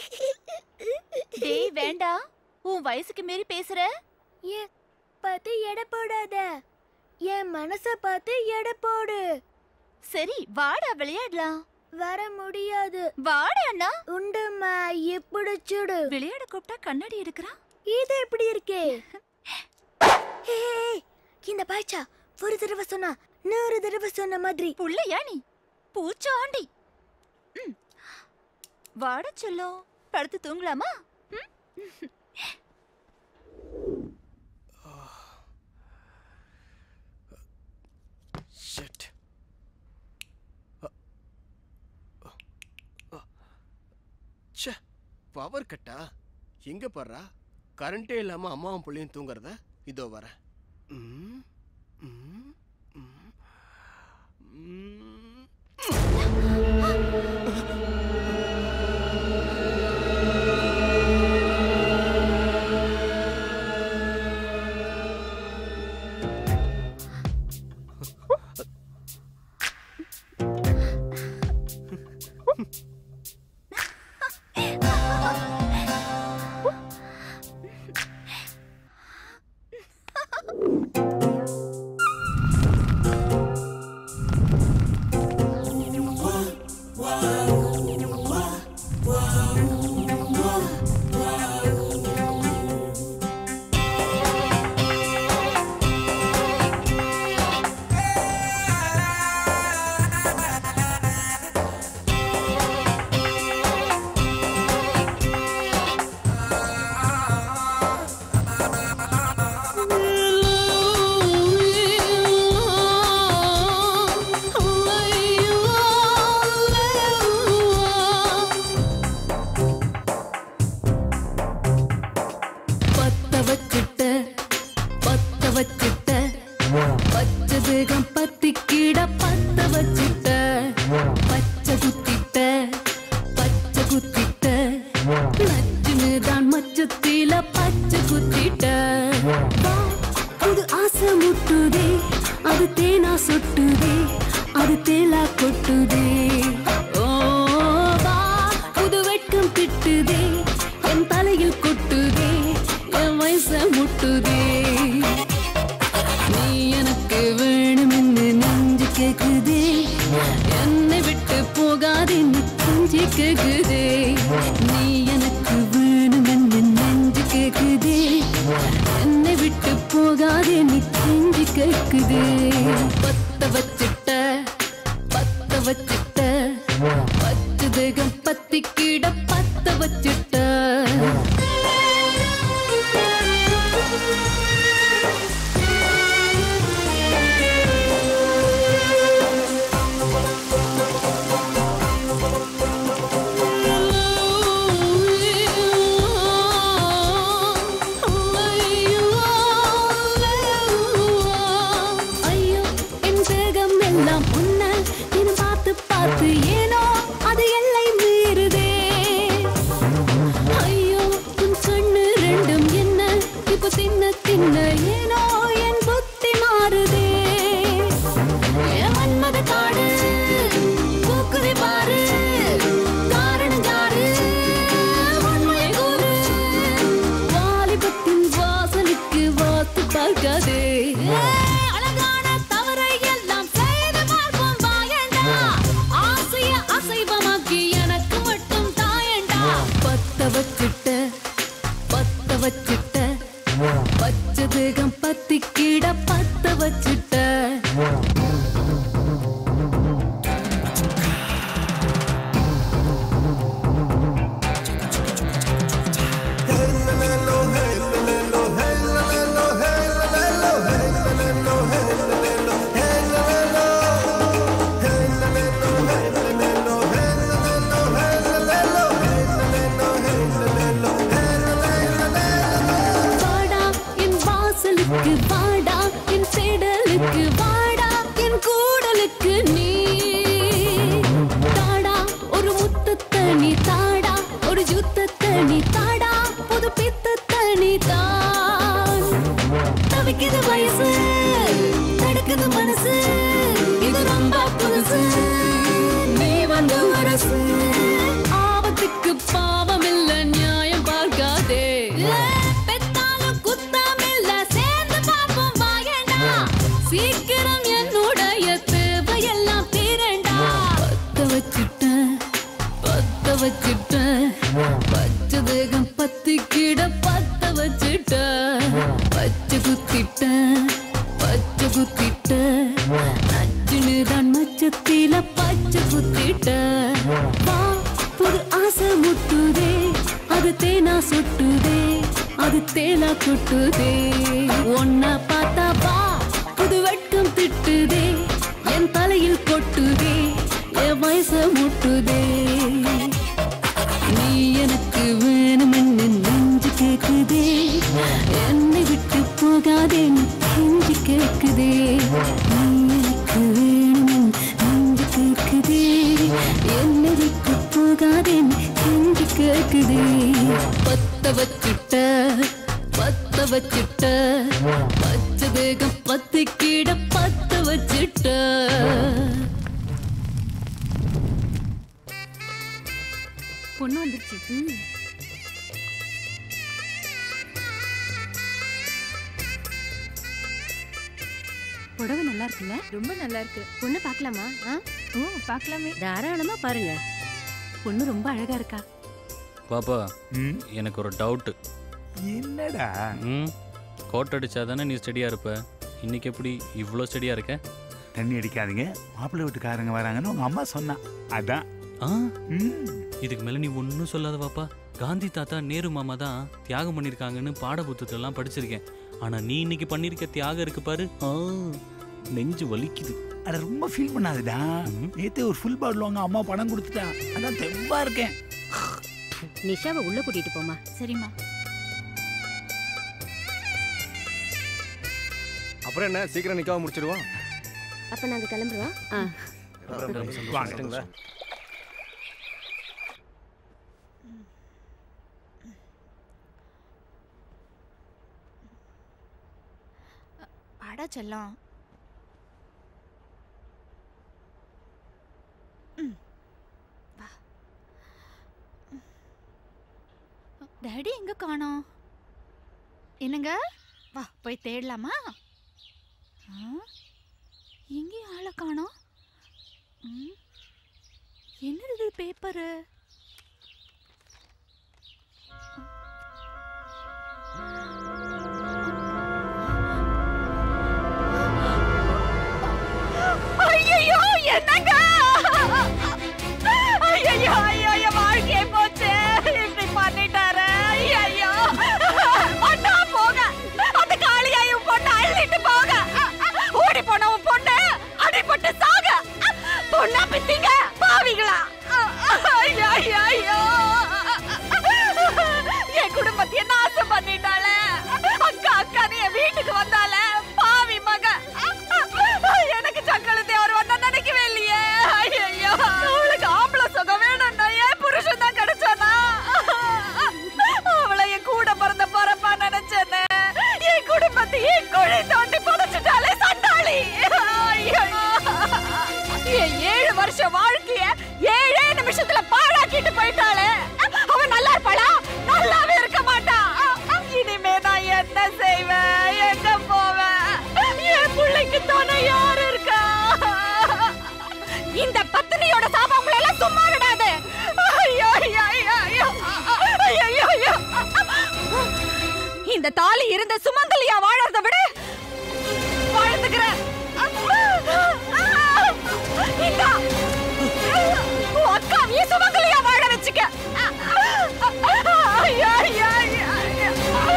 டேய் வேண்டாம் உன் வயசுக்கு மீறி பேசுற ஏன் பார்த்து எடை போடாத என் மனச பார்த்து எடை போடு சரி வாடா விளையாடலாம் வர முடியாது வாடா அண்ணா உண்டுமா எப்படி சுடு விளையாட கூப்பிட்டா கண்ணாடி எடுக்கிறான் இது எப்படி இருக்கே ஹே, இந்த பாய்ச்சா ஒரு தடவை சொன்னா நூறு தடவை சொன்ன மாதிரி புள்ளையா நீ பூச்சாண்டி ம். வாட செல்லம் படுத்து தூங்கலாமா ம்? ஷிட் ச்சே பவர் கட்டா எங்க படுறா கரண்டே இல்லாம அம்மாவும் பிள்ளையும் தூங்குறத இதோ வரேன் பத்த வச்சிட்ட பத்த வச்சிட்ட பச்சை தேகம் பத்திக்கிட பத்த வச்சிட்ட பச்சை குத்திட்ட பச்சை குத்திட்ட நச்சுன்னு தான் மச்சத்தில பச்சை குத்திட்ட வா, அது ஆசை முட்டுதே அது தேனா சுட்டுதே அது தேலா கொட்டுதே ஓ வா புது வெட்கம் திட்டுதே என் தலையில் கொட்டுதே என் வயச முட்டுதே நீ எனக்கு வேணுமென்னு நெஞ்சு கேக்குதே என்னை விட்டு போகாதேன்னு கஞ்சி கேக்குதே நீ எனக்கு வேணுமென்னு நெஞ்சு கேக்குதே என்னை விட்டு போகாதேன்னு கஞ்சி கேக்குதே பத்த வச்சிட்ட பத்த வச்சிட்ட பச்சை தேகம் பத்திக்கிட பத்த வச்சிட்ட ஐயோ என் தேகம் எல்லாம் உன்ன தினம் பார்த்து பார்த்து ஏனோ அது எல்லை மீறுதே ஐயோ உன் கண்ணு ரெண்டும் என்ன இப்போ தின்ன தின்ன ஏனோ என் புத்தி மாறுதே என் மன்மத காடு பூக்குதை பாரு காரணம் யாரு உண்மையை கூறு வாலிபத்தின் வாசலுக்கு வாத்து பார்க்காதே அழகான தவறை எல்லாம் செய்து பார்ப்போம் வாயண்டா ஆசைய அசைவமாக்கி எனக்கு மட்டும் தாயண்டா பத்த வச்சிட்ட பத்த வச்சிட்ட பச்சை தேகம் பத்திக்கிட பத்த வச்சிட்ட வாடா என் வாசலுக்கு வாடா என் தேடலுக்கு வாடா என் கூடலுக்கு நீ தாடா ஒரு முத்தத்தை நீ தாடா ஒரு யுத்தத்தை நீ தாடா புது பித்தத்தை நீ தான் தவிக்குது வயசு தடுக்குது மனசு இது ரொம்ப புதுசு நீ வந்து அரசு ஆபத்துக்கு பாவம் இல்ல நியாயம் பார்க்காதே பெத்தாலும் குத்தம் இல்ல சேர்ந்து பார்ப்போம் வாயண்டா சீக்கிரம் என்னுடைய தேவையெல்லாம் தீரண்டா பத்த வச்சுட்டேன் பத்த வச்சுட்டேன் பச்சை தேகம் பத்திக்கிட பத்த வச்சுட்டேன் பச்சை குத்திட்டேன் பச்சை குத்திட்டேன் நச்சுன்னு தான் மச்சத்தில பச்சை குத்திட்டேன் வா புது ஆசை முட்டுதே அது தேனா சுட்டுதே அது தேலா கொட்டுதே ஒன்ன பார்த்தா வா புது வெட்கம் திட்டுதே என் தலையில் கொட்டுதே என் வயச முட்டுதே நீ எனக்கு வேணுமென்னு நெஞ்சு கேக்குதே என்னை விட்டு போகாதே கெஞ்சி கேக்குதே நீ எனக்கு வேணும் நெஞ்சு கேக்குதே என்னை விட்டு போகாதேன்னு கெஞ்சி கேக்குதே பத்த வச்சுட்ட பத்த வச்சுட்ட பச்ச தேகம் பத்திக்கிட பத்த வச்சுட்ட பொண்ணு வந்துருச்சு புடவை நல்லா இருக்குல்ல ரொம்ப நல்லா இருக்கு பொண்ணு பார்க்கலாமா ஓ பார்க்கலாமே தாராளமா பாருங்க பொண்ணு ரொம்ப அழகா இருக்கா பாப்பா எனக்கு ஒரு டவுட்டு என்னடா ம் கோட் அடிச்சா தானே நீ ஸ்டடியாக இருப்ப இன்னைக்கு எப்படி இவ்வளோ ஸ்டடியாக இருக்க தண்ணி அடிக்காதீங்க மாப்பிள்ளை வீட்டுக்காரங்க வராங்கன்னு உங்க அம்மா சொன்னா அதான் ஆ இதுக்கு மேலே நீ ஒன்றும் சொல்லாத பாப்பா காந்தி தாத்தா நேரு மாமா தான் தியாகம் பண்ணியிருக்காங்கன்னு பாட புத்தகத்தெல்லாம் படிச்சிருக்கேன் ஆனால் நீ இன்னைக்கு பண்ணியிருக்க தியாகம் இருக்கு பாரு ஆ நெஞ்சு வலிக்குது அட ரொம்ப ஃபீல் பண்ணாதடா நேத்து ஒரு ஃபுல் பாட்டில் வாங்க அம்மா பணம் கொடுத்துட்டா அதான் தெம்பா இருக்கேன் நிஷாவை உள்ள கூட்டிட்டு போமா சரிம்மா அப்புறம் என்ன சீக்கிரம் நிக்காம முடிச்சிடுவோம் அப்ப நாங்க கிளம்புறோம் வாங்க அடா செல்லம் டாடி எங்க காணோம் என்னங்க வா போய் தேடலாமா ஆ, எங்கேயும் ஆளை காணோம் ம், என்னது இது பேப்பரு ஐயோ என்னங்க ஐயோ ஐயோ என் வாழ்க்கையே போச்சு இப்படி பண்ணிட்டாரு ஐயோ அண்ணா போக அந்த காளியாயும் பொண்ணு அள்ளிட்டு போக ஓடி போன உன் பொண்ணு அடிபட்டு சாக பொண்ணா பித்தீங்க பாவிங்களா ஐயோ ஐயோ ஐயோ என் குடும்பத்தையே நாசம் பண்ணிட்டாளே அக்கா அக்கா நீ என் வீட்டுக்கு வந்தாலே பாவி மக எனக்கு சக்களத்தை அவர் வந்தா நினைக்கவே இல்லையே ஐயோ அவளுக்கு ஆம்பளை சுகம் வேணும்னா ஏன் புருஷன் தான் கிடைச்சானா அவளை என் கூட பிறந்த பரப்பா நினைச்சேன்னு என் குடும்பத்தையே குழி தோண்டி புதைச்சிட்டாலே சண்டாளி ஐயோ என் ஏழு வருஷ வாழ்க்கைய ஏழே நிமிஷத்துல பாழாக்கிட்டு போயிட்டாளே அவன் நல்லா இருப்பாளா நல்லாவே இருக்க மாட்டா இனிமே நான் என்ன செய்வேன் எங்க போவேன் என் பிள்ளைக்கு துணை யாரு இருக்கா இந்த பத்தினியோட சாபம் உங்களை எல்லாம் சும்மா விடாது ஐயோ ஐயோ ஐயோ ஐயோ ஐயோ ஐயோ இந்த தாலி இருந்த சுமங்கலியா வாழறத விட வாழ்ந்துக்கிறேன் இந்தா உன் அக்காவையே சுமங்கலியா வாழ வச்சுக்க ஐயோ ஐயோ ஐயோ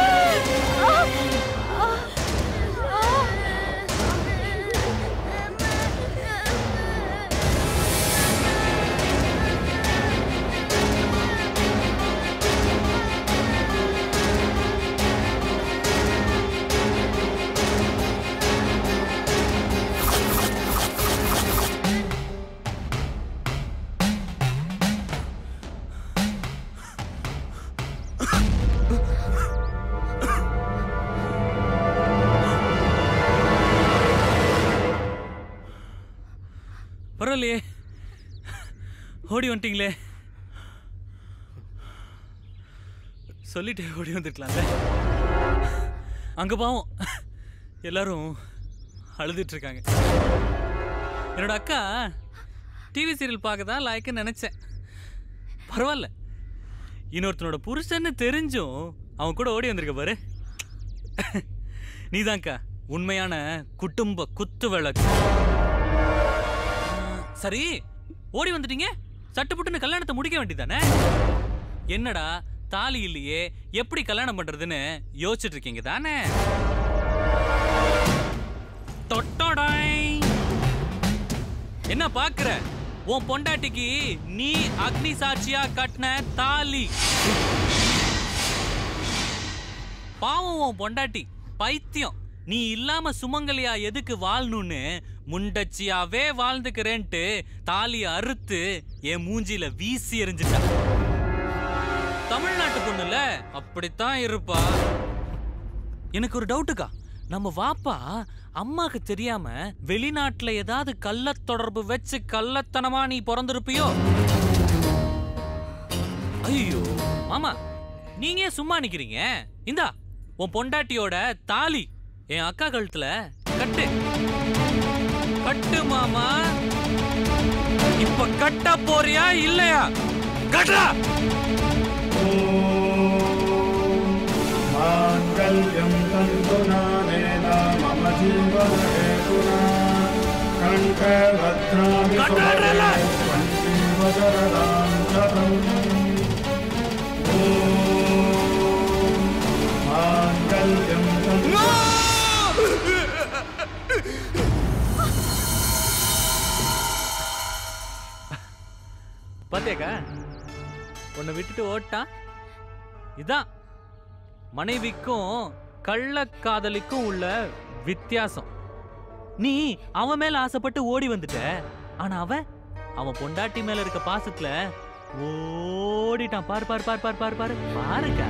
பரவாயில்லையே ஓடி வந்துட்டீங்களே சொல்லிட்டு ஓடி வந்துருக்கலாம்ல அங்க பாவம் எல்லாரும் அழுதுட்டு இருக்காங்க என்னோட அக்கா டிவி சீரியல் பார்க்க தான் லாய்க்குன்னு நினைச்சேன் பரவாயில்ல இன்னொருத்தனோட புருஷன்னு தெரிஞ்சும் அவன் கூட ஓடி வந்திருக்க பாரு நீதான்க்கா உண்மையான குடும்ப குத்து விளக்கு சரி ஓடி வந்துட்டீங்க சட்டு புட்டுன்னு கல்யாணத்தை முடிக்க வேண்டியதானே என்னடா தாலி இல்லையே எப்படி கல்யாணம் பண்றதுன்னு யோசிச்சுட்டு இருக்கீங்க தானே தொட்டோடாய் என்ன பாக்குற உன் பொண்டாட்டிக்கு நீ அக்னி சாட்சியா கட்டின தாலி பாவம் உன் பொண்டாட்டி பைத்தியம் நீ இல்லாம சுமங்கலியா எதுக்கு வாழணும்னு முண்டச்சியாவே வாழ்ந்துக்கிறேன்ட்டு தாலி அறுத்து என் மூஞ்சில வீசி எறிஞ்சிட்டா தமிழ்நாட்டு பொண்ணுல அப்படித்தான் இருப்பா எனக்கு ஒரு டவுட்டுக்கா நம்ம வாப்பா அம்மாக்கு தெரியாம வெளிநாட்டுல ஏதாவது கள்ள தொடர்பு வச்சு கள்ளத்தனமா நீ பிறந்திருப்பியோ ஐயோ மாமா நீங்க ஏன் சும்மா நிக்கிறீங்க இந்தா உன் பொண்டாட்டியோட தாலி என் அக்கா கழுத்துல கட்டு கட்டு மாமா இப்ப கட்ட போறியா இல்லையா கட்டுறா माङ्गल्यं तन्तुना वेदा मम जीवनहेतुना कण्ठभद्राणि वदरदां शतम् ॐ माङ्गल्यं तन्तुना பாத்தியாக்கா உன்னை விட்டுட்டு ஓட்டான் இதான் மனைவிக்கும் கள்ளக்காதலிக்கும் உள்ள வித்தியாசம் நீ அவன் மேல ஆசைப்பட்டு ஓடி வந்துட்ட ஆனா அவன் அவன் பொண்டாட்டி மேல இருக்க பாசத்துல ஓடிட்டான் பாரு பாரு பாரு பாரு பாரு பாரு பாருக்கா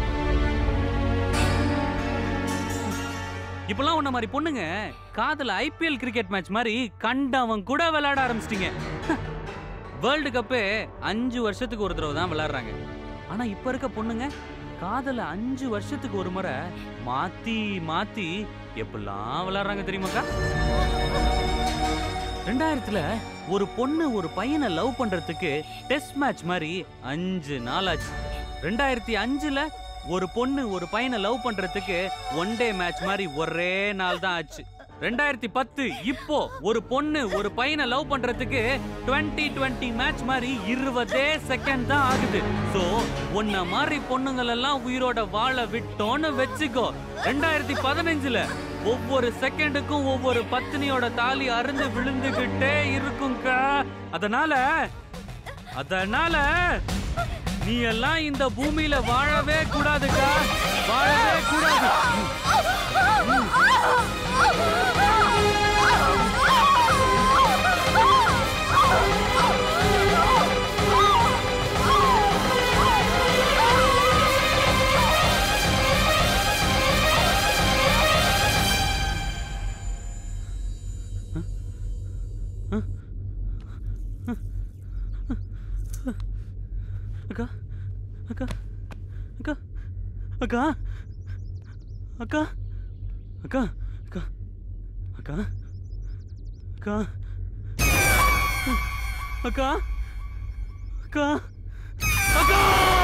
இப்பெல்லாம் உன்ன மாதிரி பொண்ணுங்க காதல ஐபிஎல் கிரிக்கெட் மேட்ச் மாதிரி கண்டவன் கூட விளையாட ஆரம்பிச்சிட்டீங்க வேர்ல்டு கப்பே அஞ்சு வருஷத்துக்கு ஒரு தடவை தான் விளையாடுறாங்க ஆனா இப்ப இருக்க பொண்ணுங்க காதல அஞ்சு வருஷத்துக்கு ஒரு முறை மாத்தி மாத்தி எப்படிலாம் விளையாடுறாங்க தெரியுமாக்கா ரெண்டாயிரத்துல ஒரு பொண்ணு ஒரு பையனை லவ் பண்றதுக்கு டெஸ்ட் மேட்ச் மாதிரி அஞ்சு நாள் ஆச்சு ரெண்டாயிரத்தி அஞ்சுல ஒரு பொண்ணு ஒரு பையனை லவ் பண்றதுக்கு ஒன் டே மேட்ச் மாதிரி ஒரே நாள் தான் ஆச்சு ரெண்டாயிரத்தி பத்து இப்போ ஒரு பொண்ணு ஒரு பையனை லவ் பண்றதுக்கு டுவெண்ட்டி டுவெண்ட்டி மேட்ச் மாதிரி இருபதே செகண்ட் தான் ஆகுது சோ உன்ன மாதிரி பொண்ணுங்கள் எல்லாம் உயிரோட வாழ விட்டோன்னு வச்சுக்கோ ரெண்டாயிரத்தி பதினஞ்சுல ஒவ்வொரு செகண்டுக்கும் ஒவ்வொரு பத்தினியோட தாலி அருந்து விழுந்துகிட்டே இருக்கும்க்கா அதனால அதனால நீ எல்லாம் இந்த பூமியில வாழவே கூடாதுக்கா வாழவே கூடாது அக்கா அக்கா அக்கா அக்கா அக்கா அக்கா அக்கா அக்கா அக்கா அக்கா அக்கா அக்கா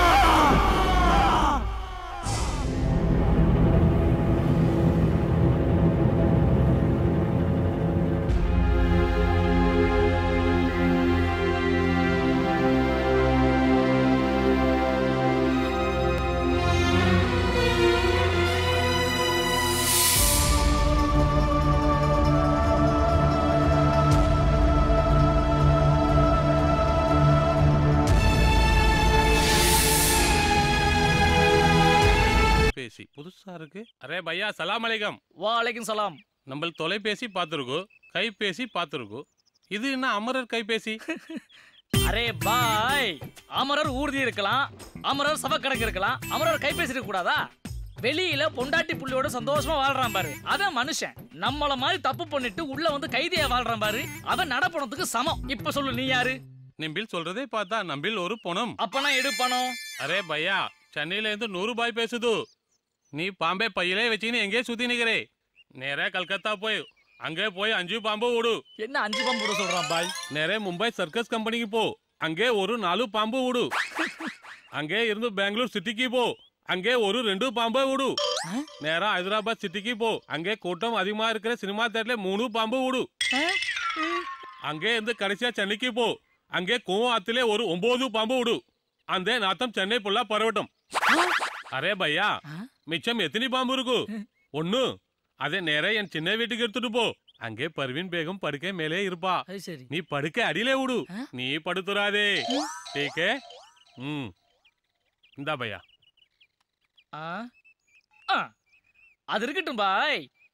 பேசி புதுசா இருக்கு அரே பையா சலாம் அலைக்கம் வாலைக்கும் சலாம் நம்ம தொலைபேசி பார்த்துருக்கோம் கைபேசி பார்த்துருக்கோம் இது என்ன அமரர் கைபேசி அரே பாய் அமரர் ஊர்தி இருக்கலாம் அமரர் சவக்கணக்கு இருக்கலாம் அமரர் கைபேசி இருக்க கூடாதா வெளியில பொண்டாட்டி புள்ளியோட சந்தோஷமா வாழ்றான் பாரு அதான் மனுஷன் நம்மள மாதிரி தப்பு பண்ணிட்டு உள்ள வந்து கைதியா வாழ்றான் பாரு அவன் நடப்பணத்துக்கு சமம் இப்ப சொல்லு நீ யாரு நிம்பில் சொல்றதே பார்த்தா நம்பில் ஒரு பணம் அப்பனா எடு பணம் அரே பையா சென்னையில இருந்து நூறு ரூபாய் பேசுது நீ பாம்பே பையிலே வச்சுக்கின்னு எங்கே சுத்தி நிக்கிறே நேரா கல்கத்தா போய் அங்கே போய் அஞ்சு பாம்பு விடு என்ன அஞ்சு பாம்பு விட சொல்றான் பாய் நேரே மும்பை சர்க்கஸ் கம்பெனிக்கு போ அங்கே ஒரு நாலு பாம்பு விடு அங்கே இருந்து பெங்களூர் சிட்டிக்கு போ அங்கே ஒரு ரெண்டு பாம்பு விடு நேரா ஹைதராபாத் சிட்டிக்கு போ அங்கே கூட்டம் அதிகமா இருக்கிற சினிமா தேட்டர்ல மூணு பாம்பு விடு அங்கே இருந்து கடைசியா சென்னைக்கு போ அங்கே கூவம் ஆத்திலே ஒரு ஒன்பது பாம்பு விடு அந்த நாத்தம் சென்னை ஃபுல்லா பரவட்டும் அரே பையா மிச்சம் எத்தனை பாம்பு இருக்கு ஒண்ணு அதே நேரா என் சின்ன வீட்டுக்கு எடுத்துட்டு போ அங்கே பர்வீன் பேகம் படுக்கை மேலே இருப்பா சரி நீ படுக்க அடியிலே விடு நீ படுத்துறாதே டீக்கே ம் இந்தா பையா ஆ? ஆ, அது இருக்கட்டும் பாய்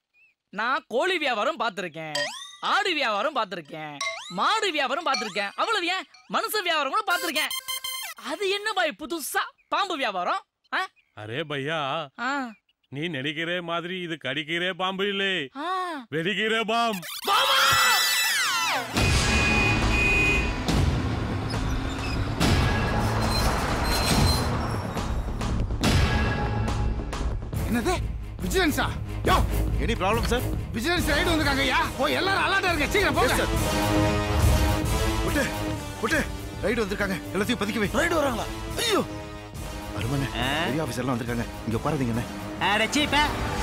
நான் கோழி வியாபாரம் பார்த்திருக்கேன் ஆடு வியாபாரம் பார்த்திருக்கேன் மாடு வியாபாரம் பார்த்திருக்கேன் அவ்வளவு ஏன் மனுஷ வியாபாரம் கூட பார்த்திருக்கேன் அது என்ன பாய் புதுசா பாம்பு வியாபாரம் ஆ? அரே பையா ஆ. நீ நினைக்கிற மாதிரி இது கடிக்கிற பாம்பு இல்லை ஆ. வெடிக்கிற பாம் என்னது விஜிலன்ஸா யோ any problem sir vigilance raid வந்திருக்காங்க ஐயா போய் எல்லாரும் அலர்ட்டா இருங்க சீக்கிரம் போங்க விட்டு விட்டு ரைடு வந்திருக்காங்க எல்லாத்தையும் பதுக்கி வை ரைடு வராங்களா ஐயோ அருமண்ணே பெரிய ஆஃபீஸர்லாம் வந்திருக்காங்க இங்க உட்காருதீங்கண்ணே அடச்சிப்ப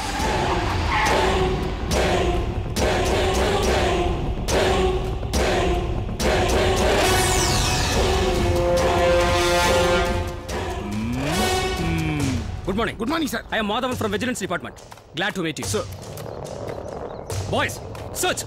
Good morning. Good morning, sir. I am Madhavan from Vigilance Department. Glad to meet you. Sir. Boys, search.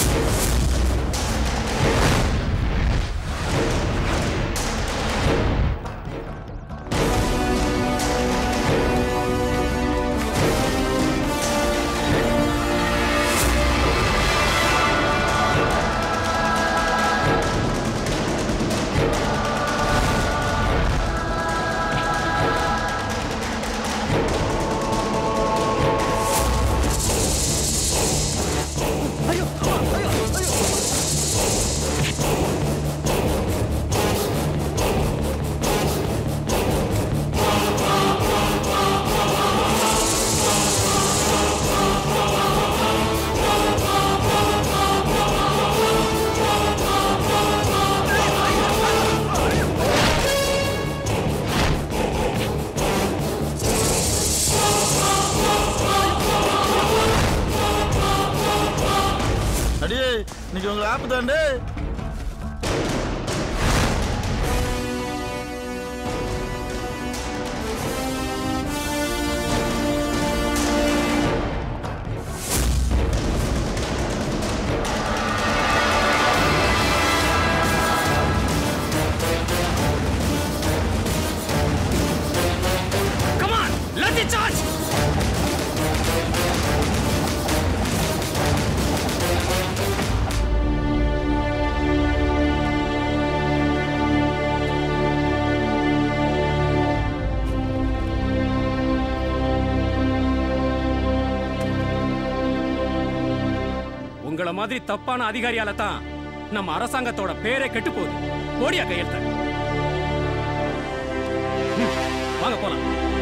அடியே இன்னைக்கு உங்க ஆப் தாண்டே Come on, let it charge. உங்கள மாதிரி தப்பான அதிகாரியால தான் நம்ம அரசாங்கத்தோட பேரே கெட்டு போகுது போடியா கையெழுத்த ம், வாங்க போலாம்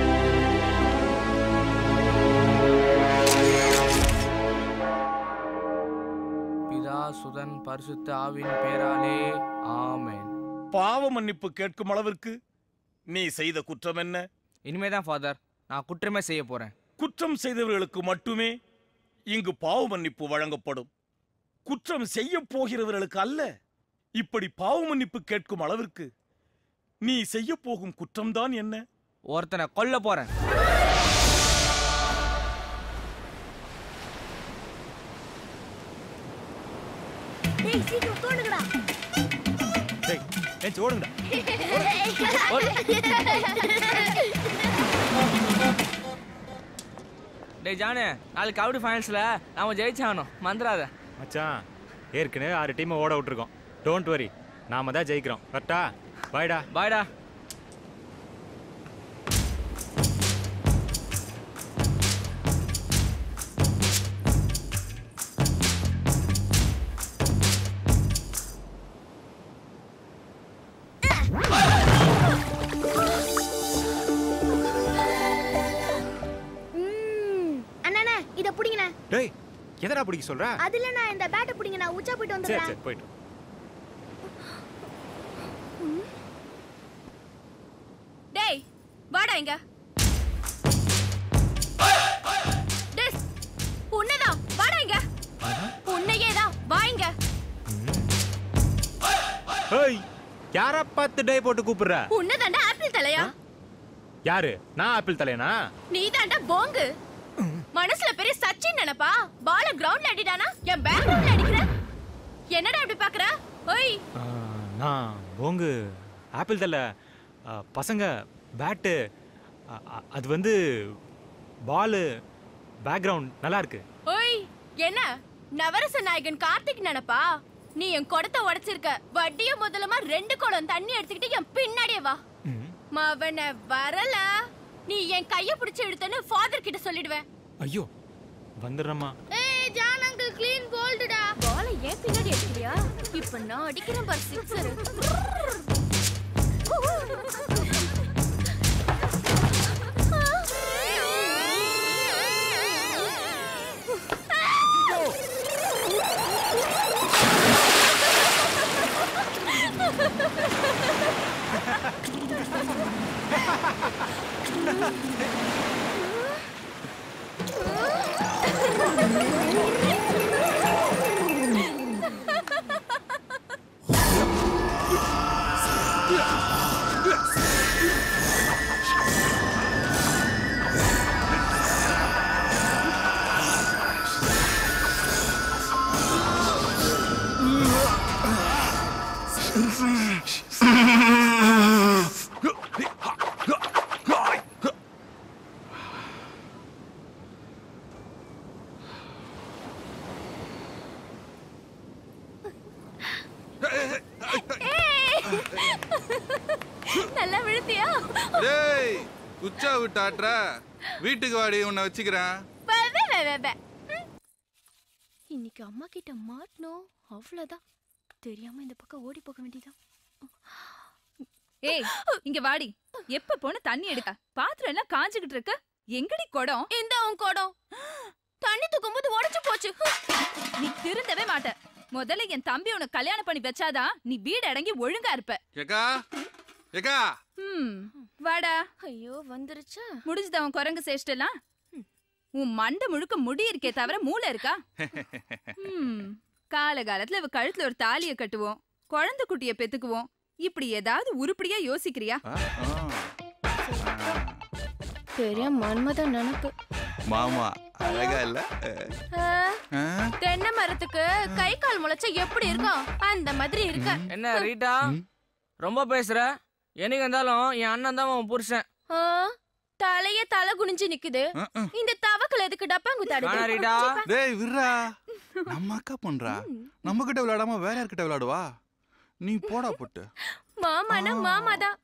பிதா சுதன் பரிசுத்த ஆவின் பேராலே ஆமென் பாவ மன்னிப்பு கேட்கும் அளவிற்கு நீ செய்த குற்றம் என்ன இனிமேதான் ஃபாதர் நான் குற்றமே செய்ய போறேன் குற்றம் செய்தவர்களுக்கு மட்டுமே இங்கு பாவ மன்னிப்பு வழங்கப்படும் குற்றம் செய்ய போகிறவர்களுக்கு அல்ல இப்படி பாவ மன்னிப்பு கேட்கும் அளவிற்கு நீ செய்ய போகும் குற்றம்தான் என்ன ஒருத்தனை கொல்ல போறேன் டேய் சீக்கிரம் தோணுங்கடா டேய் ஏன் ஓடுங்கடா டேய் ஜானு நாளைக்கு கபடி ஃபைனல்ஸ்ல நாம ஜெயிச்சாகணும் மந்திராத மச்சான் ஏற்கனவே ஆறு டீமை ஓட விட்டுருக்கோம் டோன்ட் வரி நாம தான் ஜெயிக்கிறோம் கரெக்டா பாய்டா பாய்டா ம், அண்ணா இத புடிங்கண்ணே டேய் எதடா பிடிக்க சொல்ற அது இல்லண்ணா இந்த பேட்டை புடிங்க நான் உச்சா போயிட்டு சரி வந்துடுறேன் சரி போயிட்டு டேய் வாடா இங்க டேய் உன்னதான் வாடா இங்க உன்னையே தான் வா இங்க ஏய் யாரா பார்த்து டே போட்டு கூப்பிடுற உன்னதாண்டா ஆப்பிள் தலையா யாரு நான் ஆப்பிள் தலையனா நீதாண்டா போங்கு மனசுல பெரிய சச்சின் நினைப்பா பால கிரவுண்ட்ல அடிடானா என் பேக்ரவுண்ட்ல அடிக்கிற என்னடா இப்படி பாக்குற ஓய் ஆ, நான் போங்கு ஆப்பிள் தலை ஆ, பசங்க பேட்டு ஆ, ஆ, அது வந்து பாலு பேக்ரவுண்ட் நல்லா இருக்கு ஓய் என்ன நவரச நாயகன் கார்த்திக் நினைப்பா நீ என் குடத்தை உடைச்சிருக்க வட்டிய முதலமா ரெண்டு குடம் தண்ணி எடுத்துக்கிட்டு என் பின்னாடியே வா மவன வரல நீ என் கைய பிடிச்சு இழுத்தன்னு ஃபாதர் கிட்ட சொல்லிடுவேன் ஐயோ வந்துடுறேம்மா ஏய் ஜான் அங்கிள் க்ளீன் போல்டுடா பால ஏன் பின்னாடி அடிக்கிறியா இப்ப நான் அடிக்கிறேன் பார் சிக்ஸர் நல்லா விழுத்தியா டேய் உச்சா விட்டாட்ற வீட்டுக்கு வாடி உன்னை வச்சுக்கிறேன் வே, வே, வே, வே, வே. ம். இன்னைக்கு அம்மா கிட்ட மாட்டணும் அவ்வளவுதான் தெரியாம இந்த பக்கம் ஓடி போக வேண்டியதான் ஏய் இங்க வாடி எப்ப போன தண்ணி எடுக்க பாத்திரம் எல்லாம் காஞ்சுகிட்டு இருக்கு எங்கடி குடம் இந்த உன் குடம் தண்ணி தூக்கும் போது உடைச்சு போச்சு நீ திருந்தவே மாட்ட முதல்ல என் தம்பி உனக்கு கல்யாணம் பண்ணி வச்சாதான் நீ வீடு அடங்கி ஒழுங்கா இருப்ப ஏக்கா ஏக்கா ம் வாடா ஐயோ வந்துருச்சா முடிஞ்சுதா உன் குரங்கு சேஷ்டெல்லாம் உன் மண்டை முழுக்க முடி இருக்கே தவிர மூளை இருக்கா ம் காலகாலத்துல இவ கழுத்துல ஒரு தாலிய கட்டுவோம் குழந்தை குட்டிய பெத்துக்குவோம் இப்படி ஏதாவது உருப்படியா யோசிக்கிறியா பெரிய மன்மத நினப்பு மாமா அழகா இல்ல ஆ? தென்னை மரத்துக்கு கை கால் முளைச்சா எப்படி இருக்கும் அந்த மாதிரி இருக்க என்ன ரீட்டா ரொம்ப பேசுற என்னைக்கு இருந்தாலும் என் அண்ணன் தான் உன் புருஷன் ஆ, தலைய தலை குனிஞ்சு நிக்குது இந்த தவக்கல எதுக்கு வேணா ரீட்டா. டப்பாங்குத்தாடு டேய் விர்றா நம்ம அக்கா பண்றா நம்ம கிட்ட விளையாடாம வேற யார்கிட்ட விளையாடுவா நீ போடா போட்டு மாமானா மாமாதான்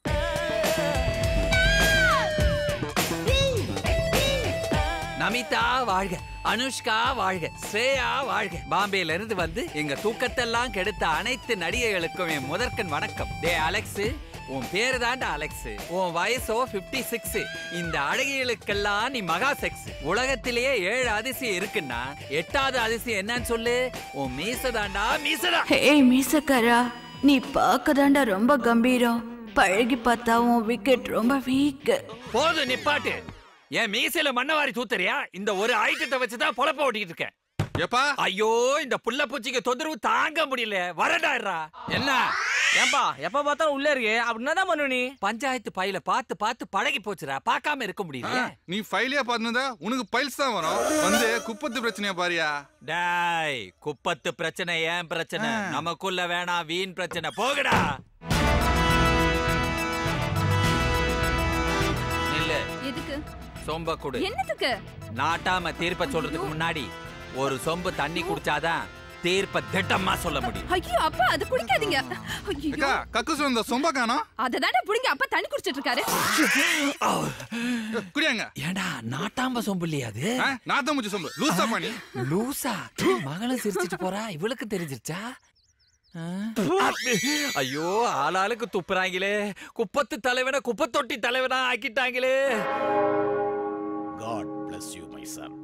நமிதா வாழ்க அனுஷ்கா வாழ்க ஸ்ரேயா வாழ்க பாம்பேல இருந்து வந்து எங்க தூக்கத்தெல்லாம் கெடுத்த அனைத்து நடிகைகளுக்கும் என் முதற்கண் வணக்கம் டே அலெக்ஸ் உன் பேரு தாண்டா அலெக்ஸ் உன் வயசோ 56 சிக்ஸ் இந்த அழகிகளுக்கெல்லாம் நீ மகா செக்ஸ் உலகத்திலேயே ஏழு அதிசயம் இருக்குன்னா எட்டாவது அதிசயம் என்னன்னு சொல்லு உன் மீச தாண்டா மீசடா ஏய் மீசக்காரா நீ பார்க்கதாண்டா ரொம்ப கம்பீரம் பழகி பார்த்தா உன் விக்கெட் ரொம்ப வீக் போதும் நிப்பாட்டு என் மீசையில மண்ணவாரி தூத்துறியா இந்த ஒரு ஐட்டத்தை வச்சுதான் பொழப்ப ஓட்டிட்டு இருக்கேன் எப்பா ஐயோ இந்த புள்ள பூச்சிக்கு தொந்தரவு தாங்க முடியல வரடாடுறா என்ன ஏன்பா எப்ப பார்த்தாலும் உள்ள இருக்கு அப்படின்னா தான் பண்ணுவ நீ பஞ்சாயத்து பையில பார்த்து பார்த்து பழகி போச்சுடா பார்க்காம இருக்க முடியல நீ ஃபைலியா பார்த்துருந்தா உனக்கு பைல்ஸ் தான் வரும் வந்து குப்பத்து பிரச்சனையா பாரியா டாய் குப்பத்து பிரச்சனை ஏன் பிரச்சனை நமக்குள்ள வேணாம் வீண் பிரச்சனை போகடா நில்லு எதுக்கு சொம்ப கொடு என்னத்துக்கு நாட்டாம தீர்ப்ப சொல்றதுக்கு முன்னாடி ஒரு சொம்பு தண்ணி குடிச்சாதான் தீர்ப்ப திட்டமா சொல்ல முடியும் ஐயோ அப்பா அது குடிக்காதீங்க ஐயோ அக்கா கக்கு சொந்த சொம்ப காணோம் அததானே புடிங்க அப்பா தண்ணி குடிச்சிட்டு இருக்காரு குடியாங்க ஏண்டா நாட்டாம்ப சொம்பு இல்லையா அது நாத்தம் முச்சு சொம்பு லூசா பண்ணி லூசா மகளும் சிரிச்சிட்டு போறா இவளுக்கு தெரிஞ்சிருச்சா ஆ? ஐயோ ஆளாளுக்கு துப்புறாங்களே குப்பத்து தலைவனை குப்பத்தொட்டி தலைவனா ஆக்கிட்டாங்களே God bless you my son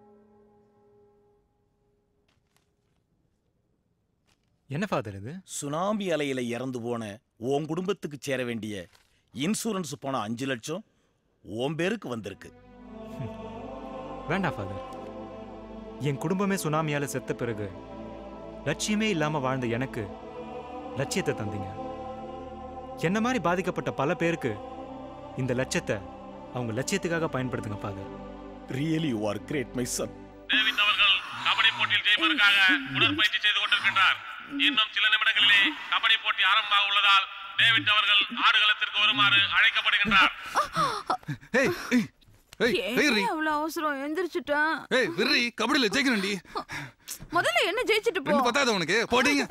என்ன ஃபாதர் இது சுனாமி அலையில இறந்து போன உன் குடும்பத்துக்கு சேர வேண்டிய இன்சூரன்ஸ் போன அஞ்சு லட்சம் உன் பேருக்கு வந்திருக்கு வேண்டாம் ஃபாதர் என் குடும்பமே சுனாமியால செத்த பிறகு லட்சியமே இல்லாம வாழ்ந்த எனக்கு லட்சியத்தை தந்தீங்க என்ன மாதிரி பாதிக்கப்பட்ட பல பேருக்கு இந்த லட்சத்தை அவங்க லட்சியத்துக்காக பயன்படுத்துங்க father really you are great my son David அவர்கள் கபடி போட்டியில் ஜெயிப்பதற்காக உடற்பயிற்சி செய்து கொண்டிருக்கின்றார் இன்னும் சில நிமிடங்களிலே கபடி போட்டி ஆரம்பமாக உள்ளதால் டேவிட் அவர்கள் ஆடுகளத்திற்கு வருமாறு அழைக்கப்படுகின்றார் ஏய் ஏய், ஏய் வெயிரி ஏன் அவ்வளவு அவசரம் எந்திரிச்சுட்டான் ஏய் விர்ரி கபடியில ஜெயிக்கணும்டி முதல்ல என்ன ஜெயிச்சுட்டு போ ரெண்டு பத்தாது உனக்கு போடிங்க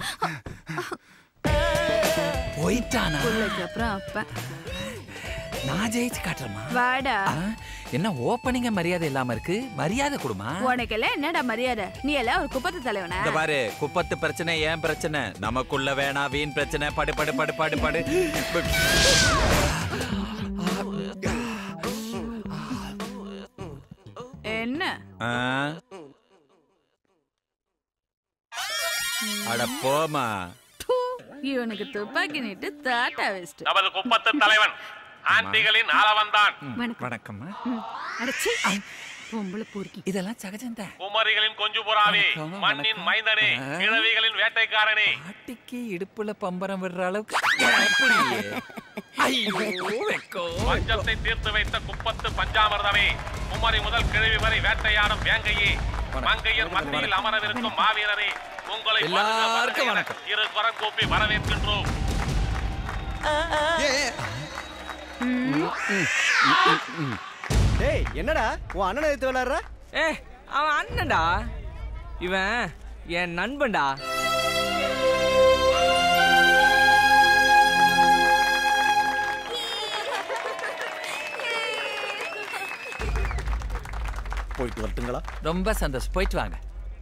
போயிட்டானா பிள்ளைக்கு அப்புறம் அப்ப நான் ஜெயிச்சு காட்டுறேமா வாடா என்ன ஓப்பனிங்க மரியாதை இல்லாம இருக்கு மரியாதை கொடுமா உனக்கெல்லாம் என்னடா மரியாதை நீ எல்லாம் ஒரு குப்பத்து தலைவனா இந்த பாரு குப்பத்து பிரச்சனை ஏன் பிரச்சனை நமக்குள்ள வேணா வீண் பிரச்சனை படு படு படு படு படு என்ன ஆ? அட போமா தூ, இவனுக்கு துப்பாக்கி நீட்டு தாட்டா வேஸ்ட் நமது குப்பத்து தலைவன் ஆண்டிகளின் ஆளவந்தான் வணக்கம்மா அடச்சி பொம்பளை பொறுக்கி இதெல்லாம் சகஜம்தான் குமரிகளின் கொஞ்சு புறாவே வணக்கம், மண்ணின் வணக்கம். மைந்தனே ஆ. கிழவிகளின் வேட்டைக்காரனே பாட்டிக்கு இடுப்புல பம்பரம் விடுற அளவுக்கு எப்படியே? ஐயோ வெக்கம். பஞ்சத்தை தீர்த்து வைத்த குப்பத்து பஞ்சாமிர்தமே குமரி முதல் கிழவி வரை வேட்டையாடும் வேங்கையே மங்கையர் மத்தியில் அமரவிருக்கும் மாவீரரே உங்களை எல்லாருக்கும் வருக வணக்கம். இரு கரம் கூப்பி வரவேற்கின்றோம் டேய் என்னடா உன் அண்ணனை எடுத்து விளையாடுற ஏ அவன் அண்ணன்டா இவன் என் நண்பன்டா போயிட்டு வரட்டுங்களா ரொம்ப சந்தோஷம் போயிட்டு வாங்க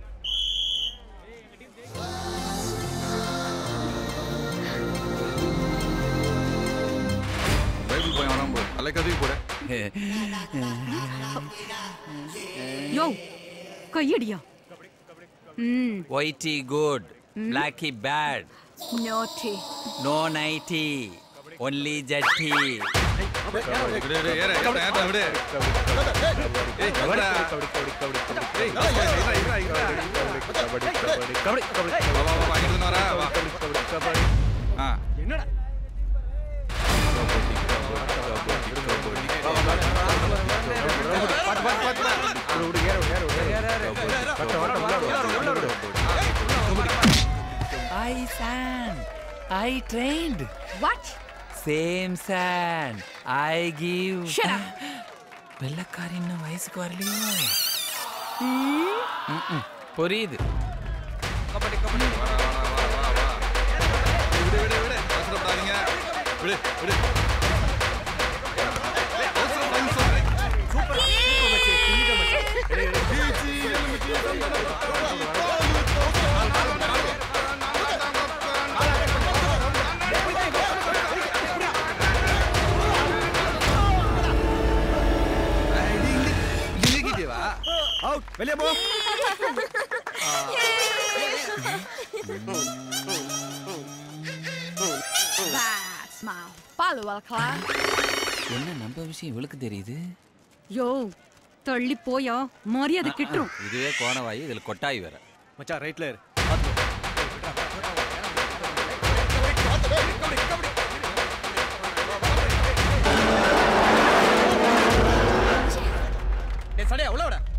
பைபிள் போய் வராம போ அல்ல கதவி போட யோ கையடியா ம் whitey good blacky bad naughty no nighty only ஜட்டி விடு, விடு, ஏறு, ஏறு, ஏறு, விடு. ஏய், கபடா. ஏய், இருடா, இருடா, இருடா. வா, வா, வா, வா, இங்கிட்டு வரா, வா. ஆ. ஐ சாண்ட் ஐ ட்ரெயின்ட் வாட் சேம் சாண்ட் ஐ கிவ் Shut up. வெள்ளக்காரி இன்னும் வயசுக்கு வரலையோ ம்ம். புரியுது விடு, விடு, விடு. அவசரப்படாதீங்க. விடு, விடு. அவசரப்படாதீங்க சொல்றேன். இங்கிட்டே வா. அவுட் வெளியே போ That's my follow class. என்ன நம்ம விஷயம் இவளுக்கு தெரியுது யோ தள்ளி போயா மரியாதை கிட்டுரும் இதுவே கோணவாயி இதுல கொட்டாய் வேற மச்சான் ரைட்ல இரு டேய் சடையா உள்ள விட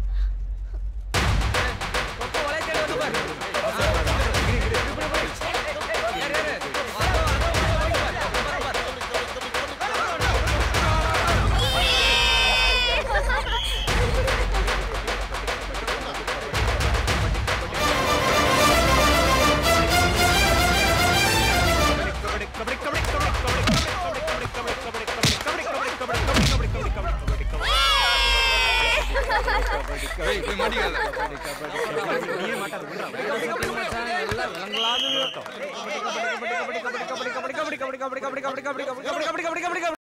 ஏய், போய் மாட்டிக்காத. நீயே மாட்டாத எல்லாம் விலங்கலாது